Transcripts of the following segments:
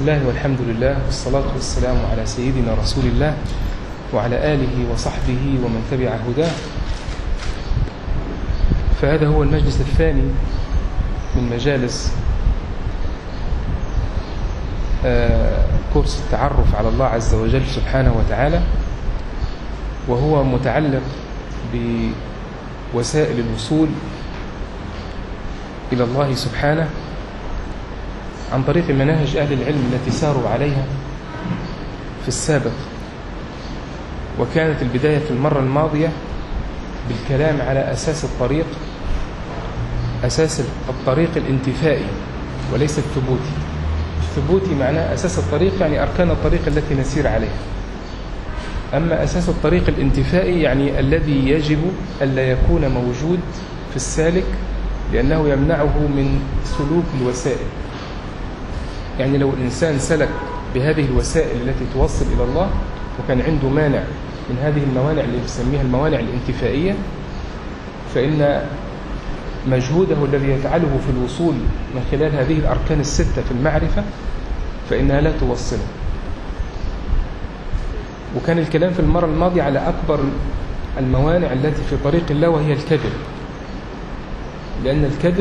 الله والحمد لله والصلاة والسلام على سيدنا رسول الله وعلى آله وصحبه ومن تبع هداه فهذا هو المجلس الثاني من مجالس آه، كورس التعرف على الله عز وجل سبحانه وتعالى وهو متعلق بوسائل الوصول إلى الله سبحانه عن طريق مناهج أهل العلم التي ساروا عليها في السابق وكانت البداية في المرة الماضية بالكلام على أساس الطريق أساس الطريق الانتفائي وليس الثبوتي الثبوتي معناه أساس الطريق يعني أركان الطريق التي نسير عليها أما أساس الطريق الانتفائي يعني الذي يجب ألا يكون موجود في السالك لأنه يمنعه من سلوك الوسائل يعني لو الإنسان سلك بهذه الوسائل التي توصل إلى الله وكان عنده مانع من هذه الموانع اللي نسميها الموانع الانتفائية فإن مجهوده الذي يفعله في الوصول من خلال هذه الأركان الستة في المعرفة فإنها لا توصله وكان الكلام في المرة الماضية على أكبر الموانع التي في طريق الله وهي الكذب لأن الكذب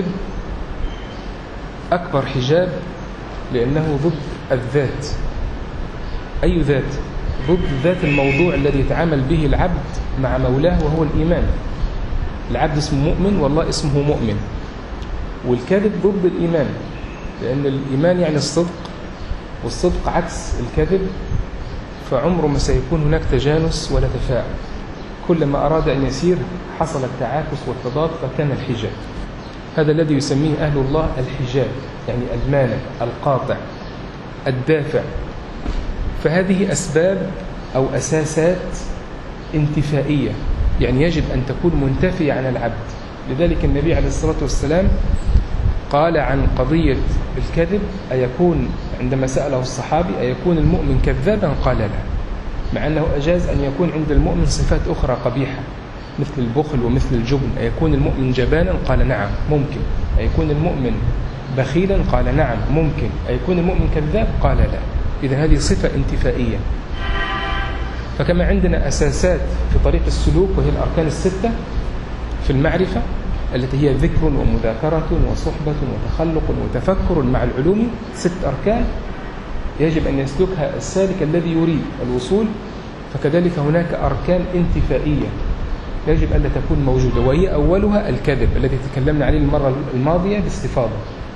أكبر حجاب لأنه ضد الذات أي ذات ضد ذات الموضوع الذي يتعامل به العبد مع مولاه وهو الإيمان العبد اسمه مؤمن والله اسمه مؤمن والكذب ضد الإيمان لأن الإيمان يعني الصدق والصدق عكس الكذب فعمره ما سيكون هناك تجانس ولا تفاعل كلما أراد أن يسير حصل التعاكس والتضاد فكان الحجاب هذا الذي يسميه أهل الله الحجاب يعني المانع القاطع الدافع فهذه أسباب أو أساسات انتفائية يعني يجب أن تكون منتفية عن العبد لذلك النبي عليه الصلاة والسلام قال عن قضية الكذب أيكون عندما سأله الصحابي أيكون المؤمن كذابا قال لا مع أنه أجاز أن يكون عند المؤمن صفات أخرى قبيحة مثل البخل ومثل الجبن أيكون المؤمن جبانا قال نعم ممكن أيكون المؤمن بخيلا قال نعم ممكن أيكون المؤمن كذاب قال لا إذا هذه صفة انتفائية فكما عندنا أساسات في طريق السلوك وهي الأركان الستة في المعرفة التي هي ذكر ومذاكرة وصحبة وتخلق وتفكر مع العلوم ست أركان يجب أن يسلكها السالك الذي يريد الوصول فكذلك هناك أركان انتفائية يجب ألا تكون موجودة وهي أولها الكذب الذي تكلمنا عليه المرة الماضية باستفاضة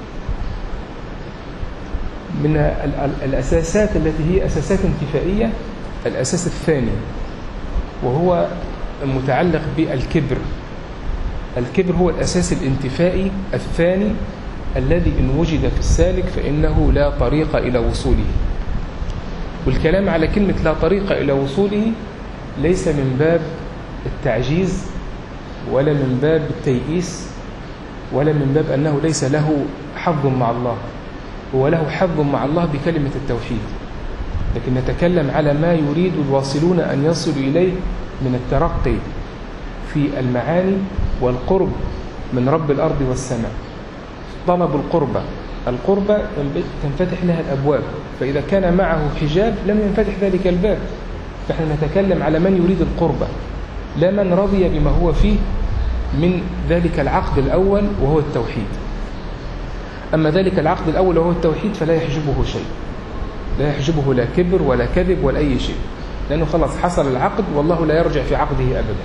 من الأساسات التي هي أساسات انتفائية الأساس الثاني وهو المتعلق بالكبر الكبر هو الأساس الانتفائي الثاني الذي إن وجد في السالك فإنه لا طريق إلى وصوله والكلام على كلمة لا طريق إلى وصوله ليس من باب التعجيز ولا من باب التيئيس ولا من باب أنه ليس له حظ مع الله هو له حظ مع الله بكلمة التوحيد لكن نتكلم على ما يريد الواصلون أن يصلوا إليه من الترقي في المعاني والقرب من رب الأرض والسماء طلب القربة القربة تنفتح لها الأبواب فإذا كان معه حجاب لم ينفتح ذلك الباب فإحنا نتكلم على من يريد القربة لا من رضي بما هو فيه من ذلك العقد الأول وهو التوحيد أما ذلك العقد الأول وهو التوحيد فلا يحجبه شيء لا يحجبه لا كبر ولا كذب ولا أي شيء لأنه خلاص حصل العقد والله لا يرجع في عقده أبدا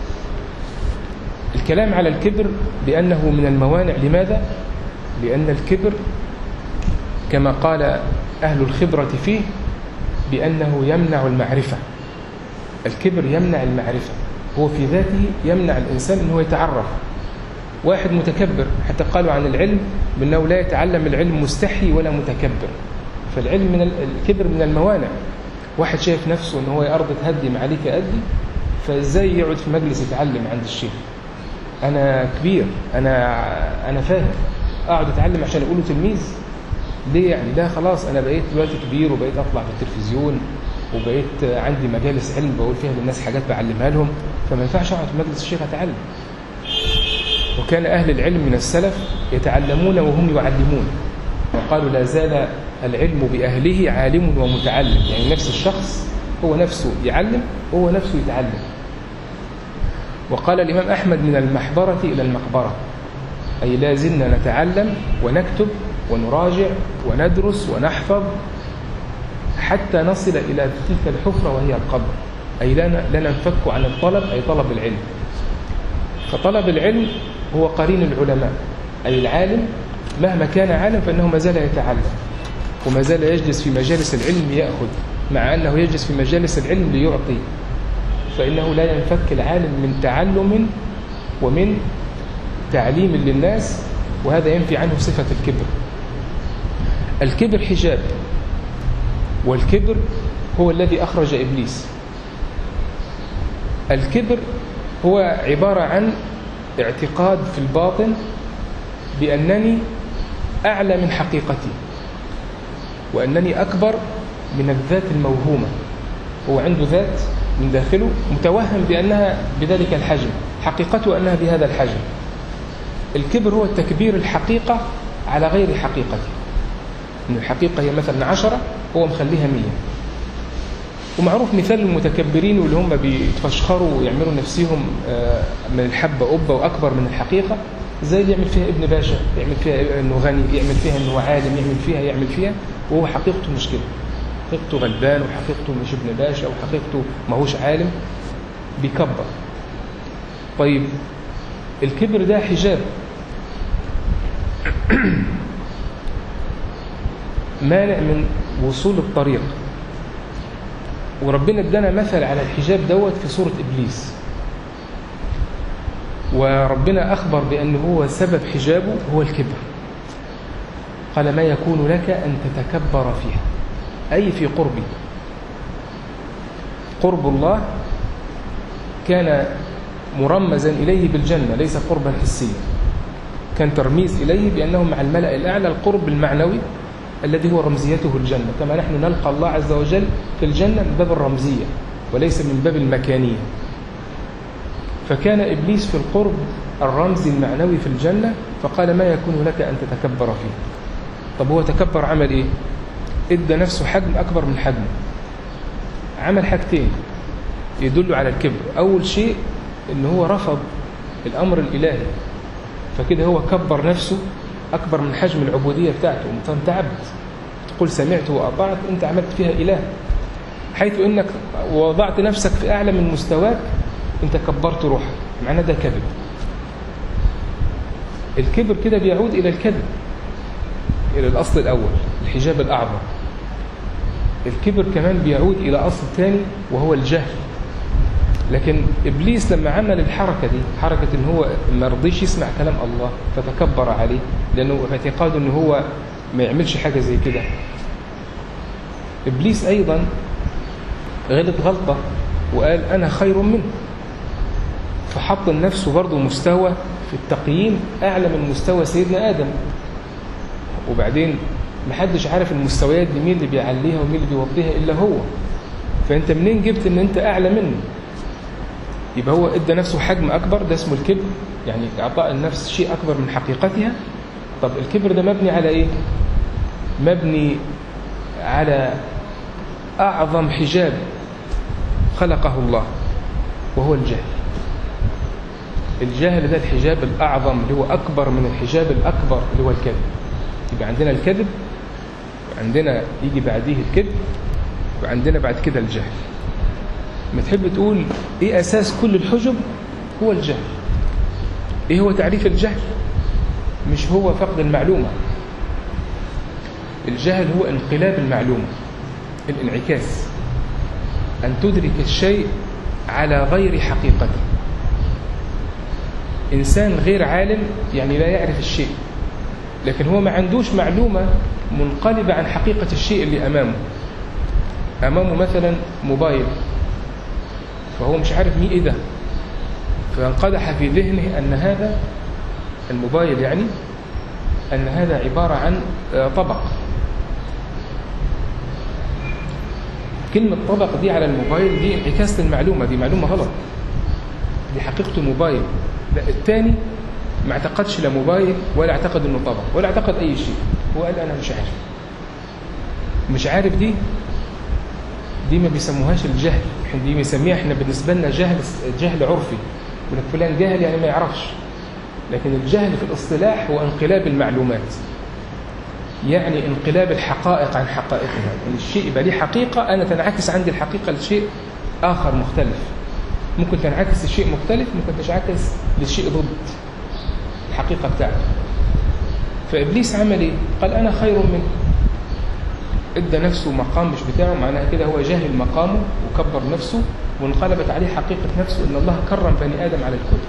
الكلام على الكبر بأنه من الموانع لماذا؟ لأن الكبر كما قال أهل الخبرة فيه بأنه يمنع المعرفة الكبر يمنع المعرفة هو في ذاته يمنع الإنسان أنه يتعرف واحد متكبر حتى قالوا عن العلم بأنه لا يتعلم العلم مستحي ولا متكبر فالعلم من الكبر من الموانع واحد شايف نفسه أنه هو أرض تهدم عليك أدي فإزاي يقعد في مجلس يتعلم عند الشيخ أنا كبير أنا أنا فاهم أقعد أتعلم عشان أقوله تلميذ ليه يعني لا خلاص أنا بقيت دلوقتي كبير وبقيت أطلع في التلفزيون وبقيت عندي مجالس علم بقول فيها للناس حاجات بعلمها لهم فما ينفعش أقعد في مجلس الشيخ أتعلم وكان أهل العلم من السلف يتعلمون وهم يعلمون وقالوا لا زال العلم بأهله عالم ومتعلم يعني نفس الشخص هو نفسه يعلم وهو نفسه يتعلم وقال الإمام أحمد من المحبرة إلى المقبرة أي لا زلنا نتعلم ونكتب ونراجع وندرس ونحفظ حتى نصل إلى تلك الحفرة وهي القبر أي لا ننفك عن الطلب أي طلب العلم فطلب العلم هو قرين العلماء أي العالم مهما كان عالم فإنه ما زال يتعلم وما زال يجلس في مجالس العلم يأخذ مع أنه يجلس في مجالس العلم ليعطي فإنه لا ينفك العالم من تعلم ومن تعليم للناس وهذا ينفي عنه صفة الكبر الكبر حجاب والكبر هو الذي أخرج إبليس الكبر هو عبارة عن اعتقاد في الباطن بأنني أعلى من حقيقتي وأنني أكبر من الذات الموهومة هو عنده ذات من داخله متوهم بأنها بذلك الحجم حقيقته أنها بهذا الحجم الكبر هو تكبير الحقيقة على غير حقيقته إن الحقيقة هي مثلا عشرة هو مخليها مية ومعروف مثال المتكبرين واللي هم بيتفشخروا ويعملوا نفسهم من الحبة قبة وأكبر من الحقيقة زي اللي يعمل فيها ابن باشا يعمل فيها انه غني يعمل فيها انه عالم يعمل فيها يعمل فيها وهو حقيقته مش كده حقيقته غلبان وحقيقته مش ابن باشا وحقيقته ما هوش عالم بيكبر طيب الكبر ده حجاب مانع من وصول الطريق وربنا ادانا مثل على الحجاب دوت في سورة إبليس وربنا أخبر بأنه هو سبب حجابه هو الكبر قال ما يكون لك أن تتكبر فيها أي في قربي قرب الله كان مرمزا إليه بالجنة ليس قربا حسيا كان ترميز إليه بأنه مع الملأ الأعلى القرب المعنوي الذي هو رمزيته الجنة كما نحن نلقى الله عز وجل في الجنة من باب الرمزية وليس من باب المكانية فكان إبليس في القرب الرمزي المعنوي في الجنة فقال ما يكون لك أن تتكبر فيه طب هو تكبر عمل إيه ادى نفسه حجم أكبر من حجمه عمل حاجتين يدل على الكبر أول شيء إن هو رفض الأمر الإلهي فكده هو كبر نفسه أكبر من حجم العبودية بتاعته فأنت عبد تقول سمعت وأطعت أنت عملت فيها إله حيث أنك وضعت نفسك في أعلى من مستواك أنت كبرت روحك معناه ده كذب الكبر كده بيعود إلى الكذب إلى الأصل الأول الحجاب الأعظم الكبر كمان بيعود إلى أصل ثاني وهو الجهل لكن إبليس لما عمل الحركة دي حركة إن هو ما رضيش يسمع كلام الله فتكبر عليه لأنه في اعتقاده إن هو ما يعملش حاجة زي كده إبليس أيضا غلط غلطة وقال أنا خير منه فحط لنفسه برضه مستوى في التقييم أعلى من مستوى سيدنا آدم وبعدين محدش عارف المستويات دي مين اللي بيعليها ومين اللي بيوطيها إلا هو فأنت منين جبت إن أنت أعلى منه يبقى هو ادى نفسه حجم أكبر ده اسمه الكبر يعني إعطاء النفس شيء أكبر من حقيقتها طب الكبر ده مبني على إيه مبني على أعظم حجاب خلقه الله وهو الجهل الجهل ده الحجاب الأعظم اللي هو أكبر من الحجاب الأكبر اللي هو الكذب يبقى عندنا الكذب وعندنا يجي بعديه الكذب وعندنا بعد كده الجهل ما تحب تقول ايه اساس كل الحجب هو الجهل ايه هو تعريف الجهل مش هو فقد المعلومة الجهل هو انقلاب المعلومة الانعكاس أن تدرك الشيء على غير حقيقته إنسان غير عالم يعني لا يعرف الشيء لكن هو ما عندوش معلومة منقلبة عن حقيقة الشيء اللي أمامه أمامه مثلا موبايل فهو مش عارف مين إيه ده فانقدح في ذهنه أن هذا الموبايل يعني أن هذا عبارة عن طبق كلمة طبق دي على الموبايل دي انعكاس للمعلومة دي معلومة غلط دي حقيقته موبايل لا الثاني ما اعتقدش لا موبايل ولا اعتقد انه طبق ولا اعتقد اي شيء هو قال أنا مش عارف مش عارف دي دي ما بيسموهاش الجهل احنا دي بنسميها احنا بالنسبة لنا جهل جهل عرفي يقول لك فلان جاهل يعني ما يعرفش لكن الجهل في الاصطلاح هو انقلاب المعلومات يعني انقلاب الحقائق عن حقائقها يعني الشيء يبقى ليه حقيقة أنا تنعكس عندي الحقيقة لشيء آخر مختلف ممكن تنعكس الشيء مختلف ممكن تنعكس للشيء ضد الحقيقة بتاعته فإبليس عمل إيه؟ قال أنا خير منه ادى نفسه مقام مش بتاعه معناها كده هو جاهل مقامه وكبر نفسه وانقلبت عليه حقيقة نفسه ان الله كرم بني آدم على الكل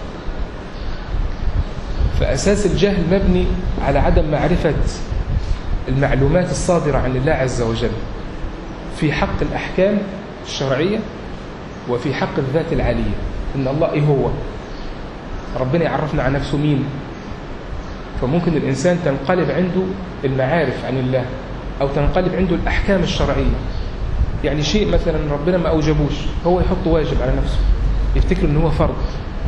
فأساس الجهل مبني على عدم معرفة المعلومات الصادرة عن الله عز وجل في حق الأحكام الشرعية وفي حق الذات العالية إن الله إيه هو ربنا يعرفنا عن نفسه مين فممكن الإنسان تنقلب عنده المعارف عن الله أو تنقلب عنده الأحكام الشرعية يعني شيء مثلا ربنا ما أوجبوش هو يحط واجب على نفسه يفتكر أنه هو فرض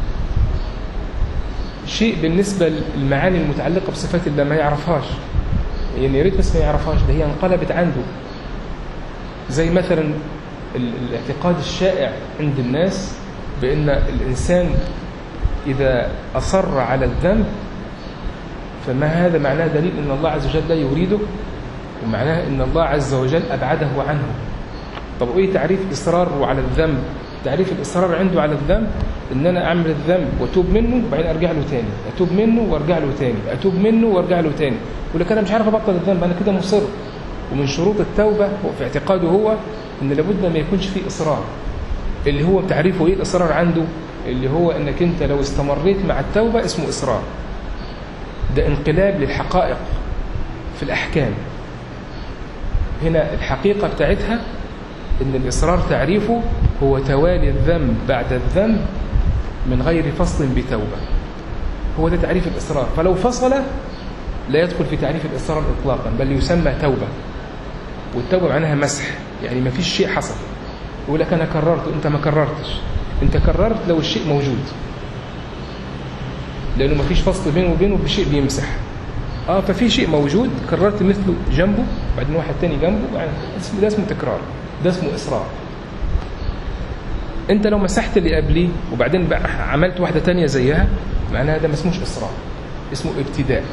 شيء بالنسبة للمعاني المتعلقة بصفات الله ما يعرفهاش يعني يا ريت بس ما يعرفهاش ده هي انقلبت عنده زي مثلا الاعتقاد الشائع عند الناس بأن الإنسان إذا أصر على الذنب فما هذا معناه دليل أن الله عز وجل لا يريده ومعناه أن الله عز وجل أبعده عنه طب إيه تعريف إصراره على الذنب تعريف الإصرار عنده على الذنب إن أنا أعمل الذنب وأتوب منه وبعدين أرجع له تاني أتوب منه وأرجع له تاني أتوب منه وأرجع له تاني يقول لك أنا مش عارف أبطل الذنب أنا كده مصر ومن شروط التوبة في اعتقاده هو إن لابد ما يكونش فيه إصرار اللي هو تعريفه إيه الإصرار عنده اللي هو إنك أنت لو استمريت مع التوبة اسمه إصرار ده انقلاب للحقائق في الأحكام هنا الحقيقة بتاعتها إن الإصرار تعريفه هو توالي الذنب بعد الذنب من غير فصل بتوبة هو ده تعريف الإصرار فلو فصل لا يدخل في تعريف الإصرار إطلاقا بل يسمى توبة والتوبة معناها مسح يعني ما فيش شيء حصل يقول لك أنا كررت أنت ما كررتش أنت كررت لو الشيء موجود لأنه ما فيش فصل بينه وبينه بشيء بيمسح اه ففي شيء موجود كررت مثله جنبه بعدين واحد تاني جنبه يعني ده اسمه تكرار ده اسمه إصرار انت لو مسحت اللي قبليه وبعدين بقى عملت واحدة تانية زيها معناها ده ما اسموش إصرار اسمه ابتداء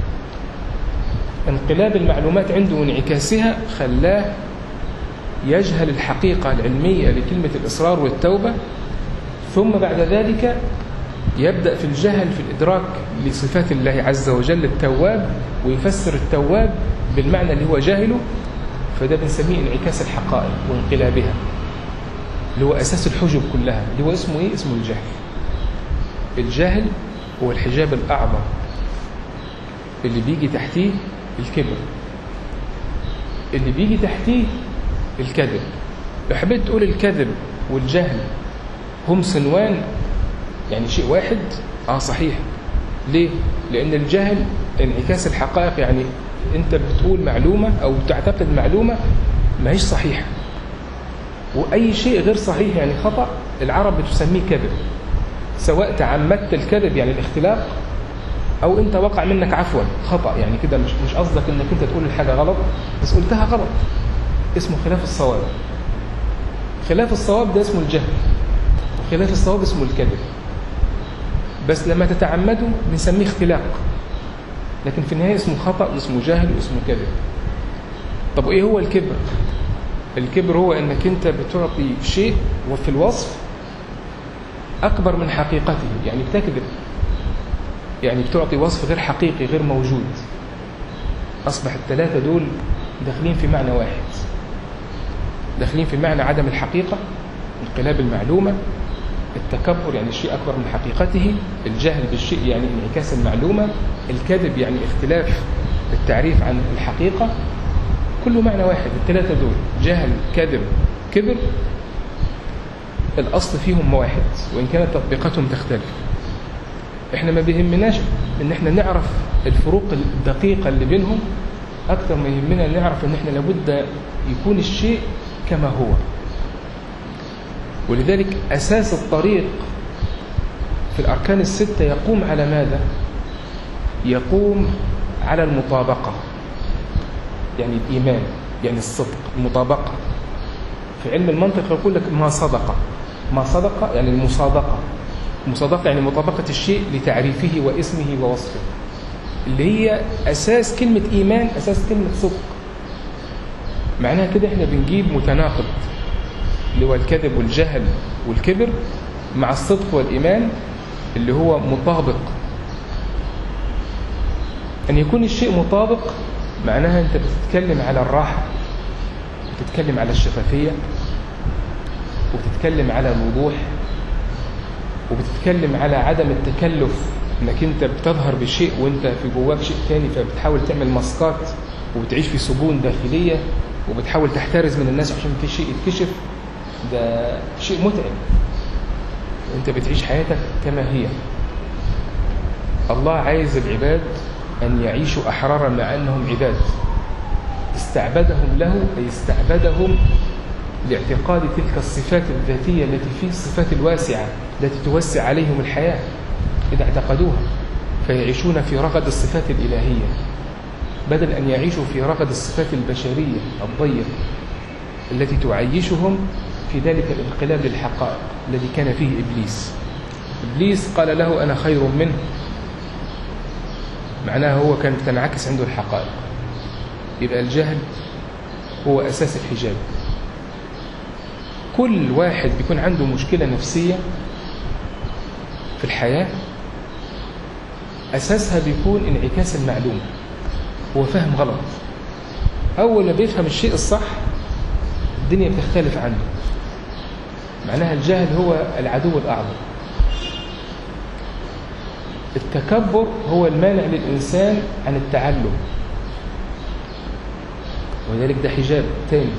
انقلاب المعلومات عنده وانعكاسها خلاه يجهل الحقيقة العلمية لكلمة الإصرار والتوبة ثم بعد ذلك يبدأ في الجهل في الإدراك لصفات الله عز وجل التواب ويفسر التواب بالمعنى اللي هو جاهله فده بنسميه انعكاس الحقائق وانقلابها اللي هو أساس الحجب كلها اللي هو اسمه إيه؟ اسمه الجهل الجهل هو الحجاب الأعظم اللي بيجي تحتيه الكبر اللي بيجي تحتيه الكذب لو حبيت تقول الكذب والجهل هم صنوان يعني شيء واحد اه صحيح ليه لان الجهل انعكاس الحقائق يعني انت بتقول معلومة او تعتقد معلومة ما هيش صحيحة واي شيء غير صحيح يعني خطأ العرب بتسميه كذب سواء تعمدت الكذب يعني الاختلاق او انت وقع منك عفوا خطأ يعني كده مش مش قصدك انك انت تقول الحاجة غلط بس قلتها غلط اسمه خلاف الصواب خلاف الصواب ده اسمه الجهل خلاف الصواب اسمه الكذب بس لما تتعمده بنسميه اختلاق لكن في النهاية اسمه خطأ واسمه جهل واسمه كذب طب وايه هو الكبر الكبر هو انك انت بتعطي شيء وفي الوصف اكبر من حقيقته يعني بتكذب يعني بتعطي وصف غير حقيقي غير موجود اصبح الثلاثة دول داخلين في معنى واحد داخلين في معنى عدم الحقيقة انقلاب المعلومة التكبر يعني الشيء أكبر من حقيقته الجهل بالشيء يعني انعكاس المعلومة الكذب يعني اختلاف التعريف عن الحقيقة كله معنى واحد الثلاثة دول جهل كذب كبر الأصل فيهم واحد وإن كانت تطبيقاتهم تختلف احنا ما بيهمناش ان احنا نعرف الفروق الدقيقة اللي بينهم أكثر ما يهمنا نعرف ان احنا لابد يكون الشيء كما هو ولذلك أساس الطريق في الأركان الستة يقوم على ماذا؟ يقوم على المطابقة يعني الإيمان يعني الصدق المطابقة في علم المنطق يقول لك ما صدق ما صدق يعني المصادقة المصادقة يعني مطابقة الشيء لتعريفه واسمه ووصفه اللي هي أساس كلمة إيمان أساس كلمة صدق معناها كده احنا بنجيب متناقض اللي هو الكذب والجهل والكبر مع الصدق والإيمان اللي هو مطابق أن يكون الشيء مطابق معناها أنت بتتكلم على الراحة بتتكلم على الشفافية وبتتكلم على الوضوح وبتتكلم على عدم التكلف انك انت بتظهر بشيء وانت في جواك شيء تاني فبتحاول تعمل ماسكات وبتعيش في سجون داخلية وبتحاول تحترز من الناس عشان في شيء يتكشف ده شيء متعب انت بتعيش حياتك كما هي الله عايز العباد أن يعيشوا أحرارا مع أنهم عباد استعبدهم له أي استعبدهم لاعتقاد تلك الصفات الذاتية التي فيه الصفات الواسعة التي توسع عليهم الحياة إذا اعتقدوها فيعيشون في رغد الصفات الإلهية بدل أن يعيشوا في رغد الصفات البشرية الضيق التي تعيشهم في ذلك الانقلاب للحقائق الذي كان فيه إبليس إبليس قال له أنا خير منه معناها هو كانت تنعكس عنده الحقائق يبقى الجهل هو أساس الحجاب كل واحد بيكون عنده مشكلة نفسية في الحياة أساسها بيكون انعكاس المعلوم هو فهم غلط أول ما بيفهم الشيء الصح الدنيا بتختلف عنه معناها الجهل هو العدو الأعظم التكبر هو المانع للإنسان عن التعلم ولذلك ده حجاب تاني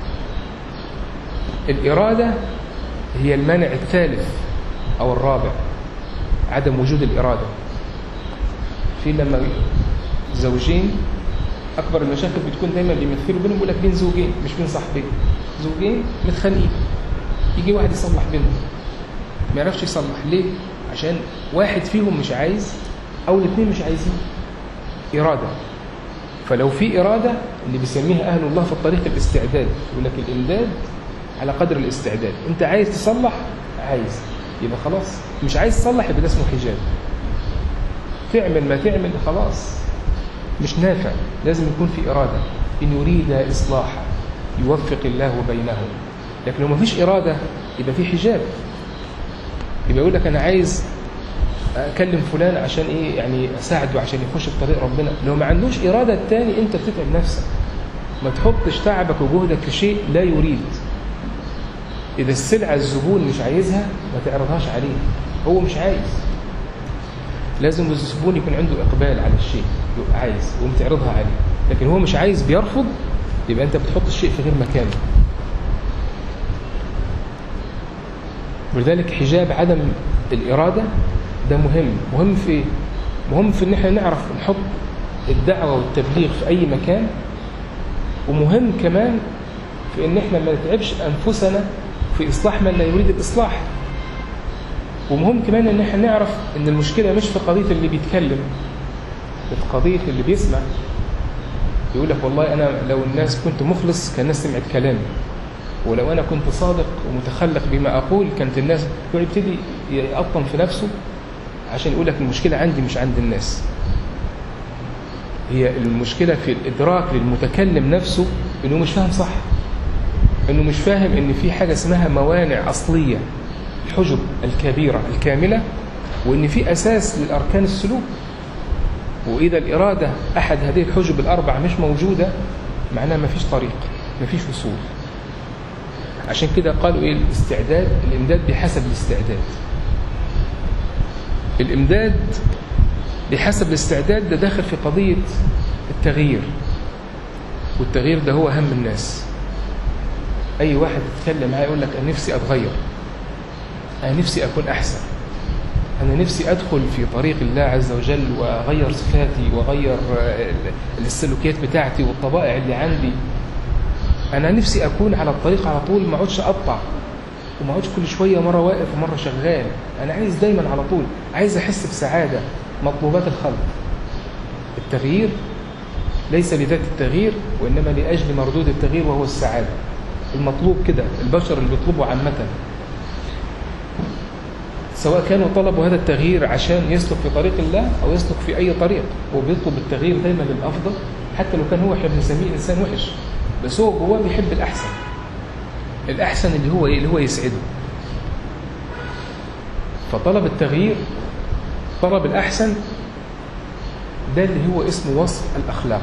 الإرادة هي المانع الثالث أو الرابع عدم وجود الإرادة في لما زوجين أكبر المشاكل بتكون دايما بيمثلوا بينهم يقول لك بين زوجين مش بين صاحبين زوجين متخانقين يجي واحد يصلح بينهم ما يعرفش يصلح ليه عشان واحد فيهم مش عايز أو الاثنين مش عايزين إرادة فلو في إرادة اللي بيسميها أهل الله في الطريق الاستعداد يقول لك الإمداد على قدر الاستعداد أنت عايز تصلح عايز يبقى خلاص مش عايز تصلح يبقى ده اسمه حجاب تعمل ما تعمل خلاص مش نافع لازم يكون في إرادة إن يريد إصلاحا يوفق الله بينهم لكن لو ما فيش إرادة يبقى في حجاب يبقى يقول لك أنا عايز أكلم فلان عشان إيه يعني أساعده عشان يخش في طريق ربنا لو ما عندوش إرادة التاني أنت بتتعب نفسك ما تحطش تعبك وجهدك في شيء لا يريد إذا السلعة الزبون مش عايزها ما تعرضهاش عليه هو مش عايز لازم الزبون يكون عنده إقبال على الشيء يبقى عايز وقوم تعرضها عليه لكن هو مش عايز بيرفض يبقى أنت بتحط الشيء في غير مكانه ولذلك حجاب عدم الإرادة ده مهم مهم في إيه؟ مهم في ان احنا نعرف نحط الدعوة والتبليغ في أي مكان ومهم كمان في ان احنا ما نتعبش أنفسنا في إصلاح من لا يريد الإصلاح ومهم كمان ان احنا نعرف ان المشكلة مش في قضية اللي بيتكلم في قضية اللي بيسمع يقول لك والله أنا لو الناس كنت مخلص كان الناس سمعت كلامي ولو أنا كنت صادق ومتخلق بما أقول كانت الناس يبتدي يقطن في نفسه عشان يقول لك المشكلة عندي مش عند الناس هي المشكلة في الإدراك للمتكلم نفسه إنه مش فاهم صح إنه مش فاهم إن في حاجة اسمها موانع أصلية الحجب الكبيرة الكاملة وإن في أساس للأركان السلوك وإذا الإرادة أحد هذه الحجب الأربع مش موجودة معناها ما فيش طريق ما فيش وصول عشان كده قالوا إيه الاستعداد الإمداد بحسب الاستعداد الإمداد بحسب الاستعداد ده داخل في قضية التغيير والتغيير ده هو أهم الناس أي واحد يتكلم معاه يقول لك أنا نفسي أتغير أنا نفسي أكون أحسن أنا نفسي أدخل في طريق الله عز وجل وأغير صفاتي وأغير السلوكيات بتاعتي والطبائع اللي عندي أنا نفسي أكون على الطريق على طول ما أقعدش أقطع وما أقعدش كل شوية مرة واقف ومرة شغال أنا عايز دايما على طول عايز أحس بسعادة مطلوبات الخلق التغيير ليس لذات التغيير وإنما لأجل مردود التغيير وهو السعادة المطلوب كده البشر اللي بيطلبوا عامة سواء كانوا طلبوا هذا التغيير عشان يسلك في طريق الله أو يسلك في أي طريق هو بيطلب التغيير دايما للأفضل حتى لو كان هو احنا بنسميه إنسان وحش بس هو جواه بيحب الأحسن الأحسن اللي هو إيه؟ اللي هو يسعده فطلب التغيير طلب الأحسن ده اللي هو اسمه وصف الأخلاق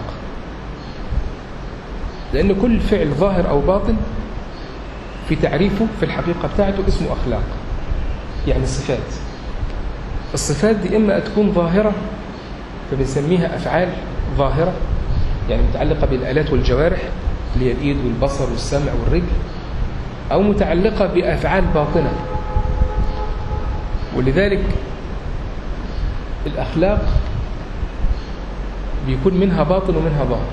لأن كل فعل ظاهر أو باطن في تعريفه في الحقيقة بتاعته اسمه أخلاق يعني صفات الصفات دي إما تكون ظاهرة فبنسميها أفعال ظاهرة يعني متعلقة بالآلات والجوارح اللي هي الإيد والبصر والسمع والرجل أو متعلقة بأفعال باطنة ولذلك الأخلاق بيكون منها باطن ومنها ظاهر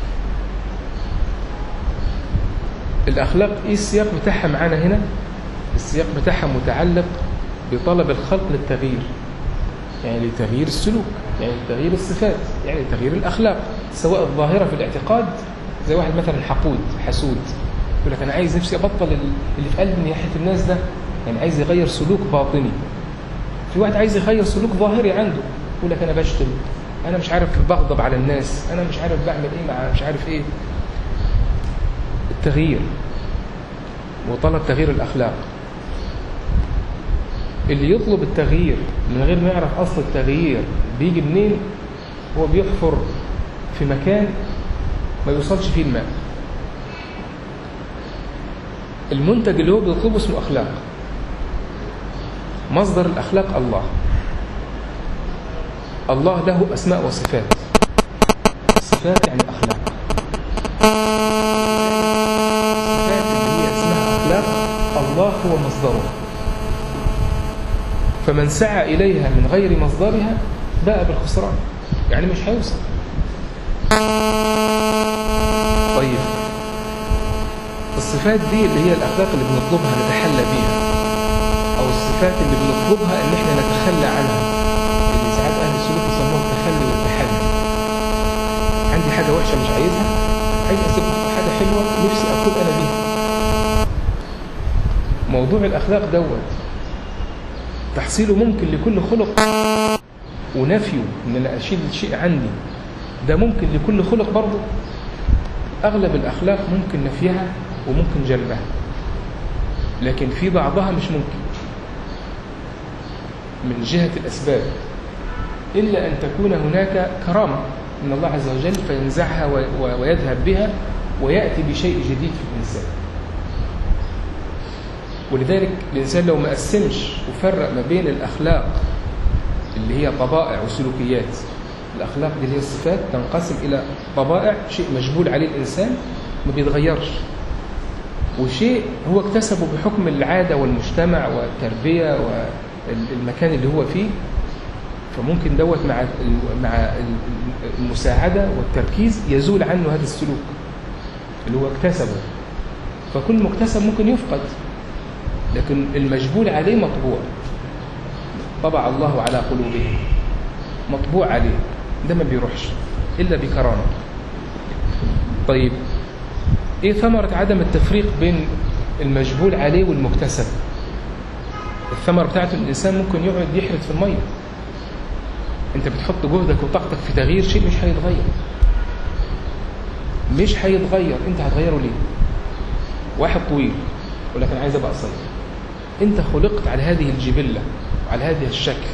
الأخلاق إيه السياق بتاعها معانا هنا السياق بتاعها متعلق بطلب الخلق للتغيير يعني لتغيير السلوك يعني لتغيير الصفات يعني لتغيير الأخلاق سواء الظاهرة في الاعتقاد زي واحد مثلا حقود حسود يقول لك أنا عايز نفسي أبطل اللي في قلبي من ناحية الناس ده يعني عايز يغير سلوك باطني في واحد عايز يغير سلوك ظاهري عنده يقول لك أنا بشتم أنا مش عارف بغضب على الناس أنا مش عارف بعمل إيه مع مش عارف إيه التغيير وطلب تغيير الأخلاق اللي يطلب التغيير من غير ما يعرف أصل التغيير بيجي منين هو بيحفر في مكان ما يوصلش فيه الماء المنتج اللي هو بيطلبه اسمه أخلاق مصدر الأخلاق الله الله له أسماء وصفات صفات يعني أخلاق الصفات اللي هي اسمها أخلاق الله هو مصدره فمن سعى إليها من غير مصدرها باء بالخسران يعني مش هيوصل طيب الصفات دي اللي هي الأخلاق اللي بنطلبها نتحلى بيها أو الصفات اللي بنطلبها إن إحنا نتخلى عنها اللي ساعات أهل السلوك يسموها التخلي والتحلي عندي حاجة وحشة مش عايزها عايز أسيبها في حاجة حلوة نفسي أكون أنا بيها موضوع الأخلاق دوت تحصيله ممكن لكل خلق ونفيه ان انا اشيل شيء عندي ده ممكن لكل خلق برضه اغلب الاخلاق ممكن نفيها وممكن جلبها لكن في بعضها مش ممكن من جهة الأسباب إلا أن تكون هناك كرامة من الله عز وجل فينزعها ويذهب بها ويأتي بشيء جديد في الإنسان ولذلك الإنسان لو ما قسمش وفرق ما بين الأخلاق اللي هي طبائع وسلوكيات الأخلاق دي اللي هي الصفات تنقسم إلى طبائع شيء مجبول عليه الإنسان ما بيتغيرش وشيء هو اكتسبه بحكم العادة والمجتمع والتربية والمكان اللي هو فيه فممكن دوت مع مع المساعدة والتركيز يزول عنه هذا السلوك اللي هو اكتسبه فكل مكتسب ممكن يفقد لكن المجبول عليه مطبوع طبع الله على قلوبهم مطبوع عليه ده ما بيروحش إلا بكرامة طيب إيه ثمرة عدم التفريق بين المجبول عليه والمكتسب الثمرة بتاعته الإنسان ممكن يقعد يحرد في المية أنت بتحط جهدك وطاقتك في تغيير شيء مش هيتغير مش هيتغير أنت هتغيره ليه واحد طويل يقول لك أنا عايز أبقى قصير أنت خلقت على هذه الجبلة وعلى هذا الشكل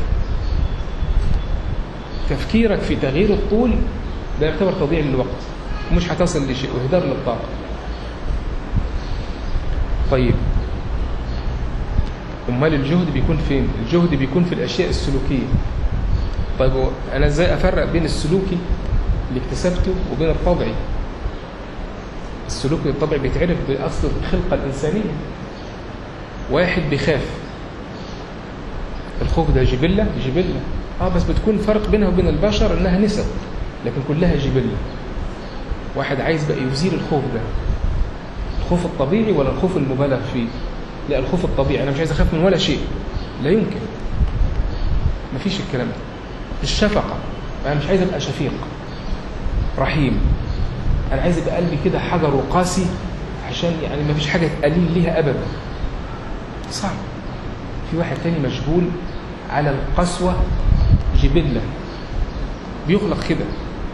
تفكيرك في تغيير الطول ده يعتبر تضييع للوقت ومش هتصل لشيء وهدار للطاقة طيب امال الجهد بيكون فين الجهد بيكون في الاشياء السلوكيه طيب انا ازاي افرق بين السلوكي اللي اكتسبته وبين الطبعي السلوك الطبعي بيتعرف باصل الخلقه الانسانيه واحد بيخاف الخوف ده جبله جبله اه بس بتكون فرق بينها وبين البشر انها نسب لكن كلها جبله واحد عايز بقى يزيل الخوف ده الخوف الطبيعي ولا الخوف المبالغ فيه لا الخوف الطبيعي انا مش عايز اخاف من ولا شيء لا يمكن مفيش الكلام ده الشفقه انا مش عايز ابقى شفيق رحيم انا عايز يبقى قلبي كده حجر وقاسي عشان يعني ما فيش حاجه تقليل ليها ابدا صعب في واحد تاني مشغول على القسوه جبله بيخلق كده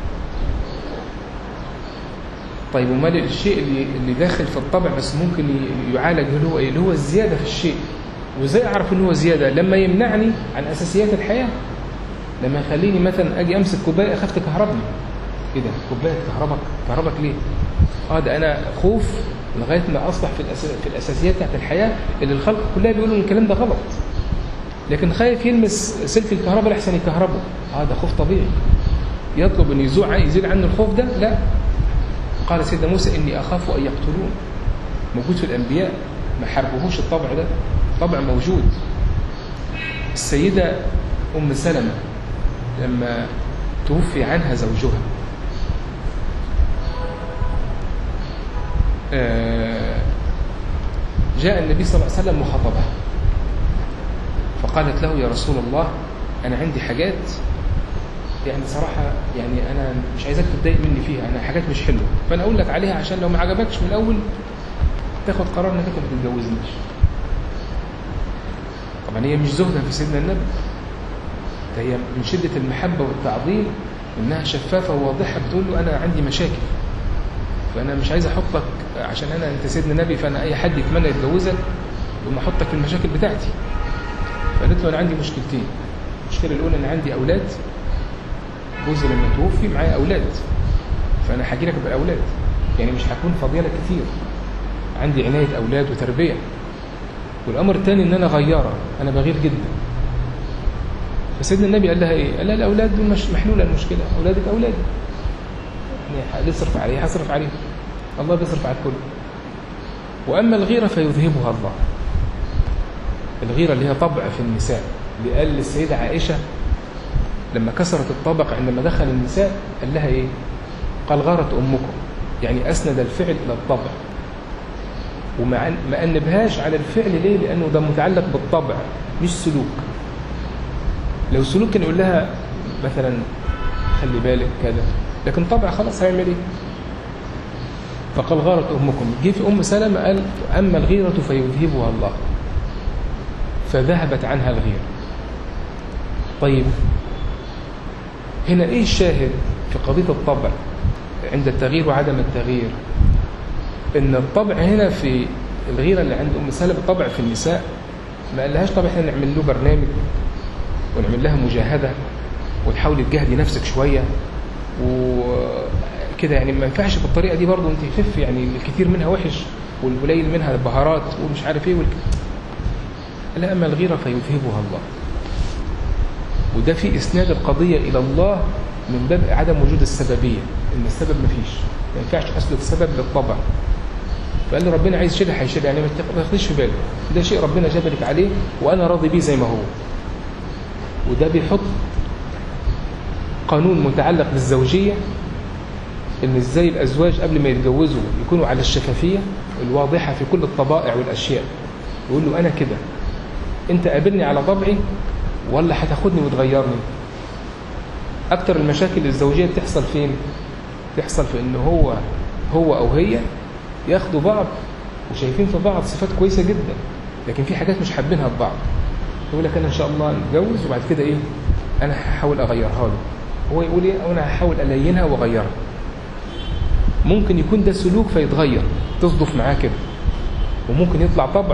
طيب ومال الشيء اللي اللي داخل في الطبع بس ممكن يعالج اللي هو ايه اللي هو الزياده في الشيء وازاي اعرف ان هو زياده لما يمنعني عن اساسيات الحياه لما يخليني مثلا اجي امسك كوبايه اخاف تكهربني ايه ده كوبايه كهربك كهربك ليه اه ده انا خوف لغايه ما اصبح في الأس... في الاساسيات بتاعت الحياه اللي الخلق كلها بيقولوا ان الكلام ده غلط لكن خايف يلمس سلك الكهرباء لحسن يكهربه اه ده خوف طبيعي يطلب ان يزوع يزيل عنه الخوف ده لا قال سيدنا موسى اني اخاف ان يقتلون موجود في الانبياء ما حاربوهوش الطبع ده طبع موجود السيده ام سلمه لما توفي عنها زوجها جاء النبي صلى الله عليه وسلم وخطبها فقالت له يا رسول الله أنا عندي حاجات يعني صراحة يعني أنا مش عايزك تتضايق مني فيها أنا حاجات مش حلوة فأنا أقول لك عليها عشان لو ما عجبكش من الأول تاخد قرار إنك أنت ما تتجوزنيش طبعا هي مش زهدة في سيدنا النبي ده هي من شدة المحبة والتعظيم إنها شفافة وواضحة بتقول له أنا عندي مشاكل فأنا مش عايز أحطك عشان أنا أنت سيدنا نبي فأنا أي حد يتمنى يتجوزك وما أحطك في المشاكل بتاعتي فقالت له أنا عندي مشكلتين المشكلة الأولى أن عندي أولاد جوزي لما توفي معايا أولاد فأنا هاجي لك بالأولاد يعني مش هكون فاضية لك كتير عندي عناية أولاد وتربية والأمر الثاني إن أنا غيارة أنا بغير جدا فسيدنا النبي قال لها إيه؟ قال لها الأولاد دول مش محلولة المشكلة أولادك أولادي يعني هتصرف عليه هصرف عليه الله بيصرف على الكل وأما الغيرة فيذهبها الله الغيرة اللي هي طبع في النساء اللي قال للسيدة عائشة لما كسرت الطبق عندما دخل النساء قال لها إيه قال غارت أمكم يعني أسند الفعل إلى الطبع وما ما أنبهاش على الفعل ليه لأنه ده متعلق بالطبع مش سلوك لو سلوك كان يقول لها مثلا خلي بالك كذا لكن طبع خلاص هيعمل ايه فقال غارت امكم جه في ام سلمة قال اما الغيرة فيذهبها الله فذهبت عنها الغيرة طيب هنا ايه الشاهد في قضية الطبع عند التغيير وعدم التغيير ان الطبع هنا في الغيرة اللي عند ام سلمة طبع في النساء ما قالهاش طب احنا نعمل له برنامج ونعمل لها مجاهدة وتحاولي تجاهدي نفسك شوية وكده يعني ما ينفعش بالطريقة دي برضه انت خف يعني الكثير منها وحش والقليل منها بهارات ومش عارف ايه والك... لا أما الغيرة فيذهبها الله وده في إسناد القضية إلى الله من باب عدم وجود السببية إن السبب ما فيش ما ينفعش أسلك سبب للطبع فقال له ربنا عايز شيء هيشيل يعني ما تاخديش في بالك ده شيء ربنا جبلك عليه وأنا راضي بيه زي ما هو وده بيحط قانون متعلق بالزوجية ان ازاي الازواج قبل ما يتجوزوا يكونوا على الشفافية الواضحة في كل الطبائع والاشياء يقول له انا كده انت قابلني على طبعي ولا هتاخدني وتغيرني اكتر المشاكل الزوجية بتحصل فين تحصل في ان هو هو او هي ياخدوا بعض وشايفين في بعض صفات كويسة جدا لكن في حاجات مش حابينها في بعض يقول لك انا ان شاء الله نتجوز وبعد كده ايه انا هحاول اغيرها له هو يقول ايه انا هحاول الينها واغيرها ممكن يكون ده سلوك فيتغير تصدف معاه كده وممكن يطلع طبع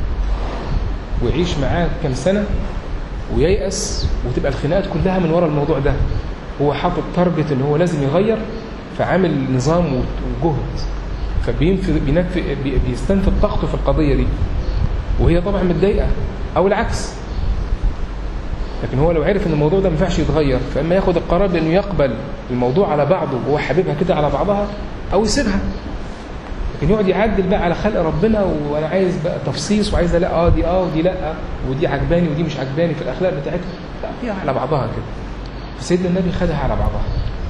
ويعيش معاه كام سنة وييأس وتبقى الخناقات كلها من وراء الموضوع ده هو حاطط تارجت ان هو لازم يغير فعامل نظام وجهد فبينفذ بيستنفذ طاقته في القضية دي وهي طبعا متضايقة او العكس لكن هو لو عرف ان الموضوع ده ما ينفعش يتغير فاما ياخد القرار بانه يقبل الموضوع على بعضه وهو حاببها كده على بعضها او يسيبها لكن يقعد يعدل بقى على خلق ربنا وانا عايز بقى تفصيص وعايز لا اه دي اه ودي لا ودي عجباني ودي مش عجباني في الاخلاق بتاعتها لا فيها على بعضها كده فسيدنا النبي خدها على بعضها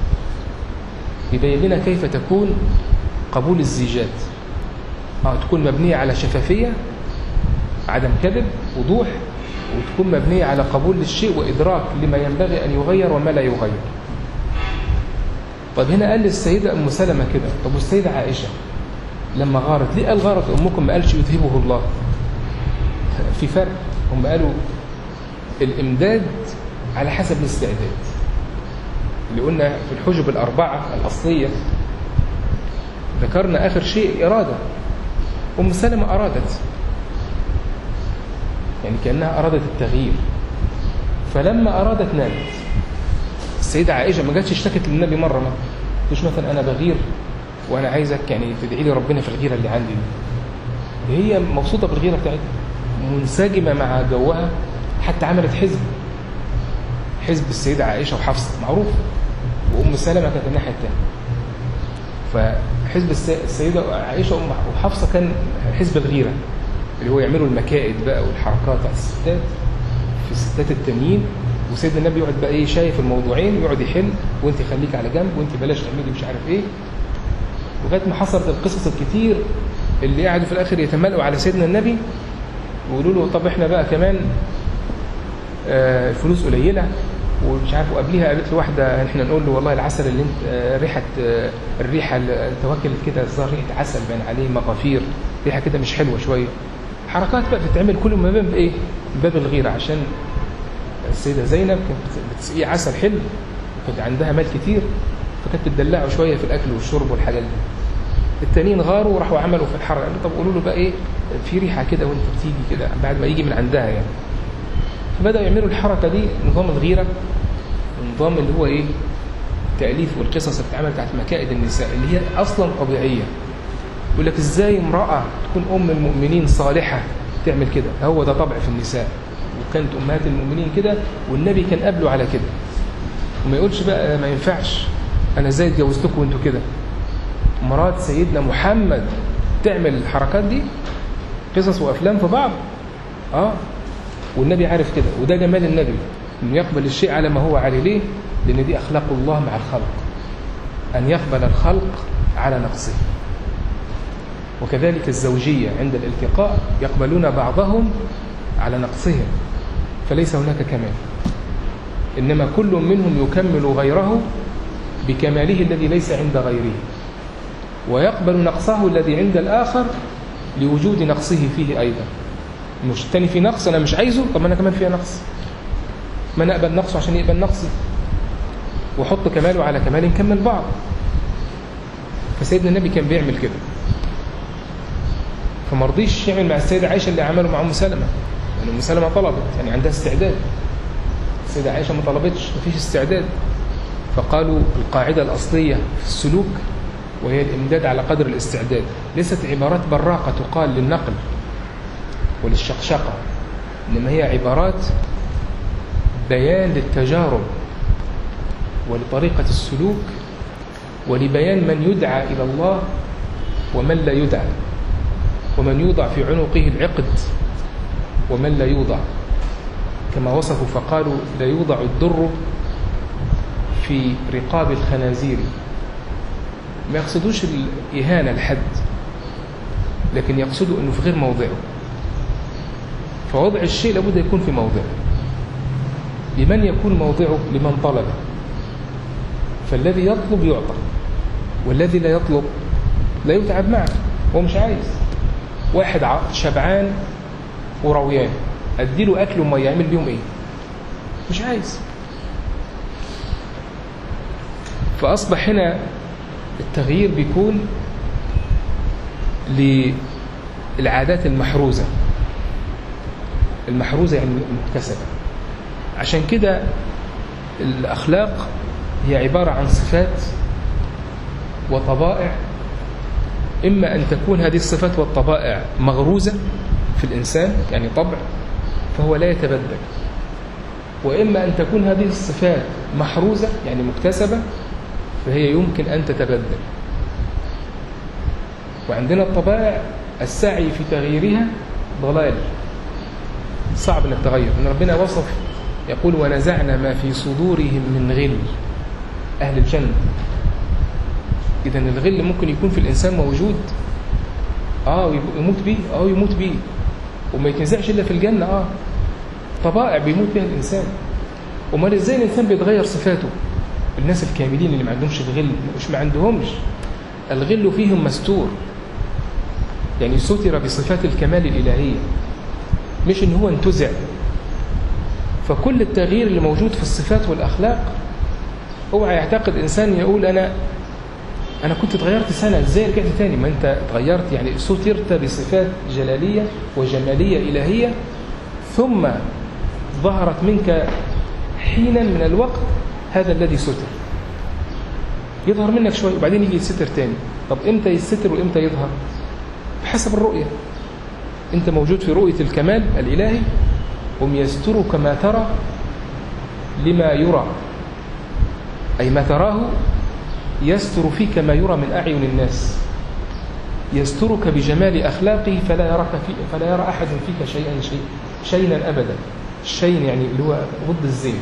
يبين لنا كيف تكون قبول الزيجات اه تكون مبنيه على شفافيه عدم كذب وضوح وتكون مبنية على قبول للشيء وإدراك لما ينبغي أن يغير وما لا يغير طب هنا قال للسيدة أم سلمة كده طب والسيدة عائشة لما غارت ليه قال غارت أمكم ما قالش يذهبه الله في فرق هم قالوا الإمداد على حسب الاستعداد اللي قلنا في الحجب الأربعة الأصلية ذكرنا آخر شيء إرادة أم سلمة أرادت يعني كأنها أرادت التغيير فلما أرادت نامت السيدة عائشة ما جاتش اشتكت للنبي مرة ما قلتش مثلا أنا بغير وأنا عايزك يعني تدعي لي ربنا في الغيرة اللي عندي دي هي مبسوطة بالغيرة بتاعتها منسجمة مع جوها حتى عملت حزب حزب السيدة عائشة وحفصة معروف وأم سلمة كانت الناحية الثانية فحزب السيدة عائشة وحفصة كان حزب الغيرة اللي هو يعملوا المكائد بقى والحركات على الستات في الستات التانيين وسيدنا النبي يقعد بقى ايه شايف الموضوعين ويقعد يحل وانت خليك على جنب وانت بلاش تعملي مش عارف ايه لغايه ما حصلت القصص الكتير اللي قعدوا في الاخر يتملقوا على سيدنا النبي ويقولوا له طب احنا بقى كمان آه الفلوس قليله ومش عارف وقبليها قالت له واحده احنا نقول له والله العسل اللي انت آه ريحه آه الريحه اللي انت واكل كده الظاهر ريحه عسل باين عليه مغافير ريحه كده مش حلوه شويه حركات بقى بتتعمل كل ما باب ايه باب الغيره عشان السيده زينب كانت بتسقيه عسل حلو كانت عندها مال كتير فكانت بتدلعه شويه في الاكل والشرب والحاجات دي التانيين غاروا وراحوا عملوا في الحرق قالوا طب قولوا له بقى ايه في ريحه كده وانت بتيجي كده بعد ما يجي من عندها يعني فبداوا يعملوا الحركه دي نظام الغيره النظام اللي هو ايه التاليف والقصص اللي بتتعمل بتاعت مكائد النساء اللي هي اصلا طبيعيه يقول لك ازاي امراه تكون ام المؤمنين صالحه تعمل كده هو ده طبع في النساء وكانت امهات المؤمنين كده والنبي كان قبله على كده وما يقولش بقى ما ينفعش انا ازاي اتجوزتكم وانتوا كده مرات سيدنا محمد تعمل الحركات دي قصص وافلام في بعض اه والنبي عارف كده وده جمال النبي انه يقبل الشيء على ما هو عليه ليه لان دي اخلاق الله مع الخلق ان يقبل الخلق على نقصه وكذلك الزوجية عند الالتقاء يقبلون بعضهم على نقصهم فليس هناك كمال إنما كل منهم يكمل غيره بكماله الذي ليس عند غيره ويقبل نقصه الذي عند الآخر لوجود نقصه فيه أيضا مش تاني في نقص أنا مش عايزه طب أنا كمان فيها نقص ما أنا أقبل نقصه عشان يقبل نقصي وحط كماله على كمال نكمل بعض فسيدنا النبي كان بيعمل كده فما رضيش يعمل مع السيدة عائشة اللي عمله مع أم سلمة لأن أم سلمة طلبت يعني عندها استعداد السيدة عائشة ما طلبتش ما فيش استعداد فقالوا القاعدة الأصلية في السلوك وهي الإمداد على قدر الاستعداد ليست عبارات براقة تقال للنقل وللشقشقة إنما هي عبارات بيان للتجارب ولطريقة السلوك ولبيان من يدعى إلى الله ومن لا يدعى ومن يوضع في عنقه العقد ومن لا يوضع كما وصفوا فقالوا لا يوضع الدر في رقاب الخنازير ما يقصدوش الإهانة الحد لكن يقصدوا أنه في غير موضعه فوضع الشيء لابد يكون في موضعه لمن يكون موضعه لمن طلبه فالذي يطلب يعطى والذي لا يطلب لا يتعب معه هو مش عايز واحد شبعان ورويان اديله اكل وميه يعمل بيهم ايه مش عايز فاصبح هنا التغيير بيكون للعادات المحروزه المحروزه يعني المكتسبه عشان كده الاخلاق هي عباره عن صفات وطبائع إما أن تكون هذه الصفات والطبائع مغروزة في الإنسان يعني طبع فهو لا يتبدل وإما أن تكون هذه الصفات محروزة يعني مكتسبة فهي يمكن أن تتبدل وعندنا الطبائع السعي في تغييرها ضلال صعب أن التغير أن ربنا وصف يقول ونزعنا ما في صدورهم من غل أهل الجنة إذا الغل ممكن يكون في الإنسان موجود آه يموت بيه آه يموت بيه وما يتنزعش إلا في الجنة آه طبائع بيموت بها الإنسان أمال إزاي الإنسان بيتغير صفاته الناس الكاملين اللي ما عندهمش الغل مش ما عندهمش الغل فيهم مستور يعني ستر بصفات الكمال الإلهية مش ان هو انتزع فكل التغيير اللي موجود في الصفات والأخلاق اوعى يعتقد إنسان يقول أنا أنا كنت اتغيرت سنة إزاي رجعت تاني ما أنت اتغيرت يعني سترت بصفات جلالية وجمالية إلهية ثم ظهرت منك حينا من الوقت هذا الذي ستر يظهر منك شوي وبعدين يجي يستر تاني طب إمتى يستر وإمتى يظهر بحسب الرؤية أنت موجود في رؤية الكمال الإلهي هم يسترك ما ترى لما يرى أي ما تراه يستر فيك ما يرى من أعين الناس يسترك بجمال أخلاقه فلا يراك في فلا يرى أحد فيك شيئا شيء شيئا أبدا الشين يعني اللي هو ضد الزين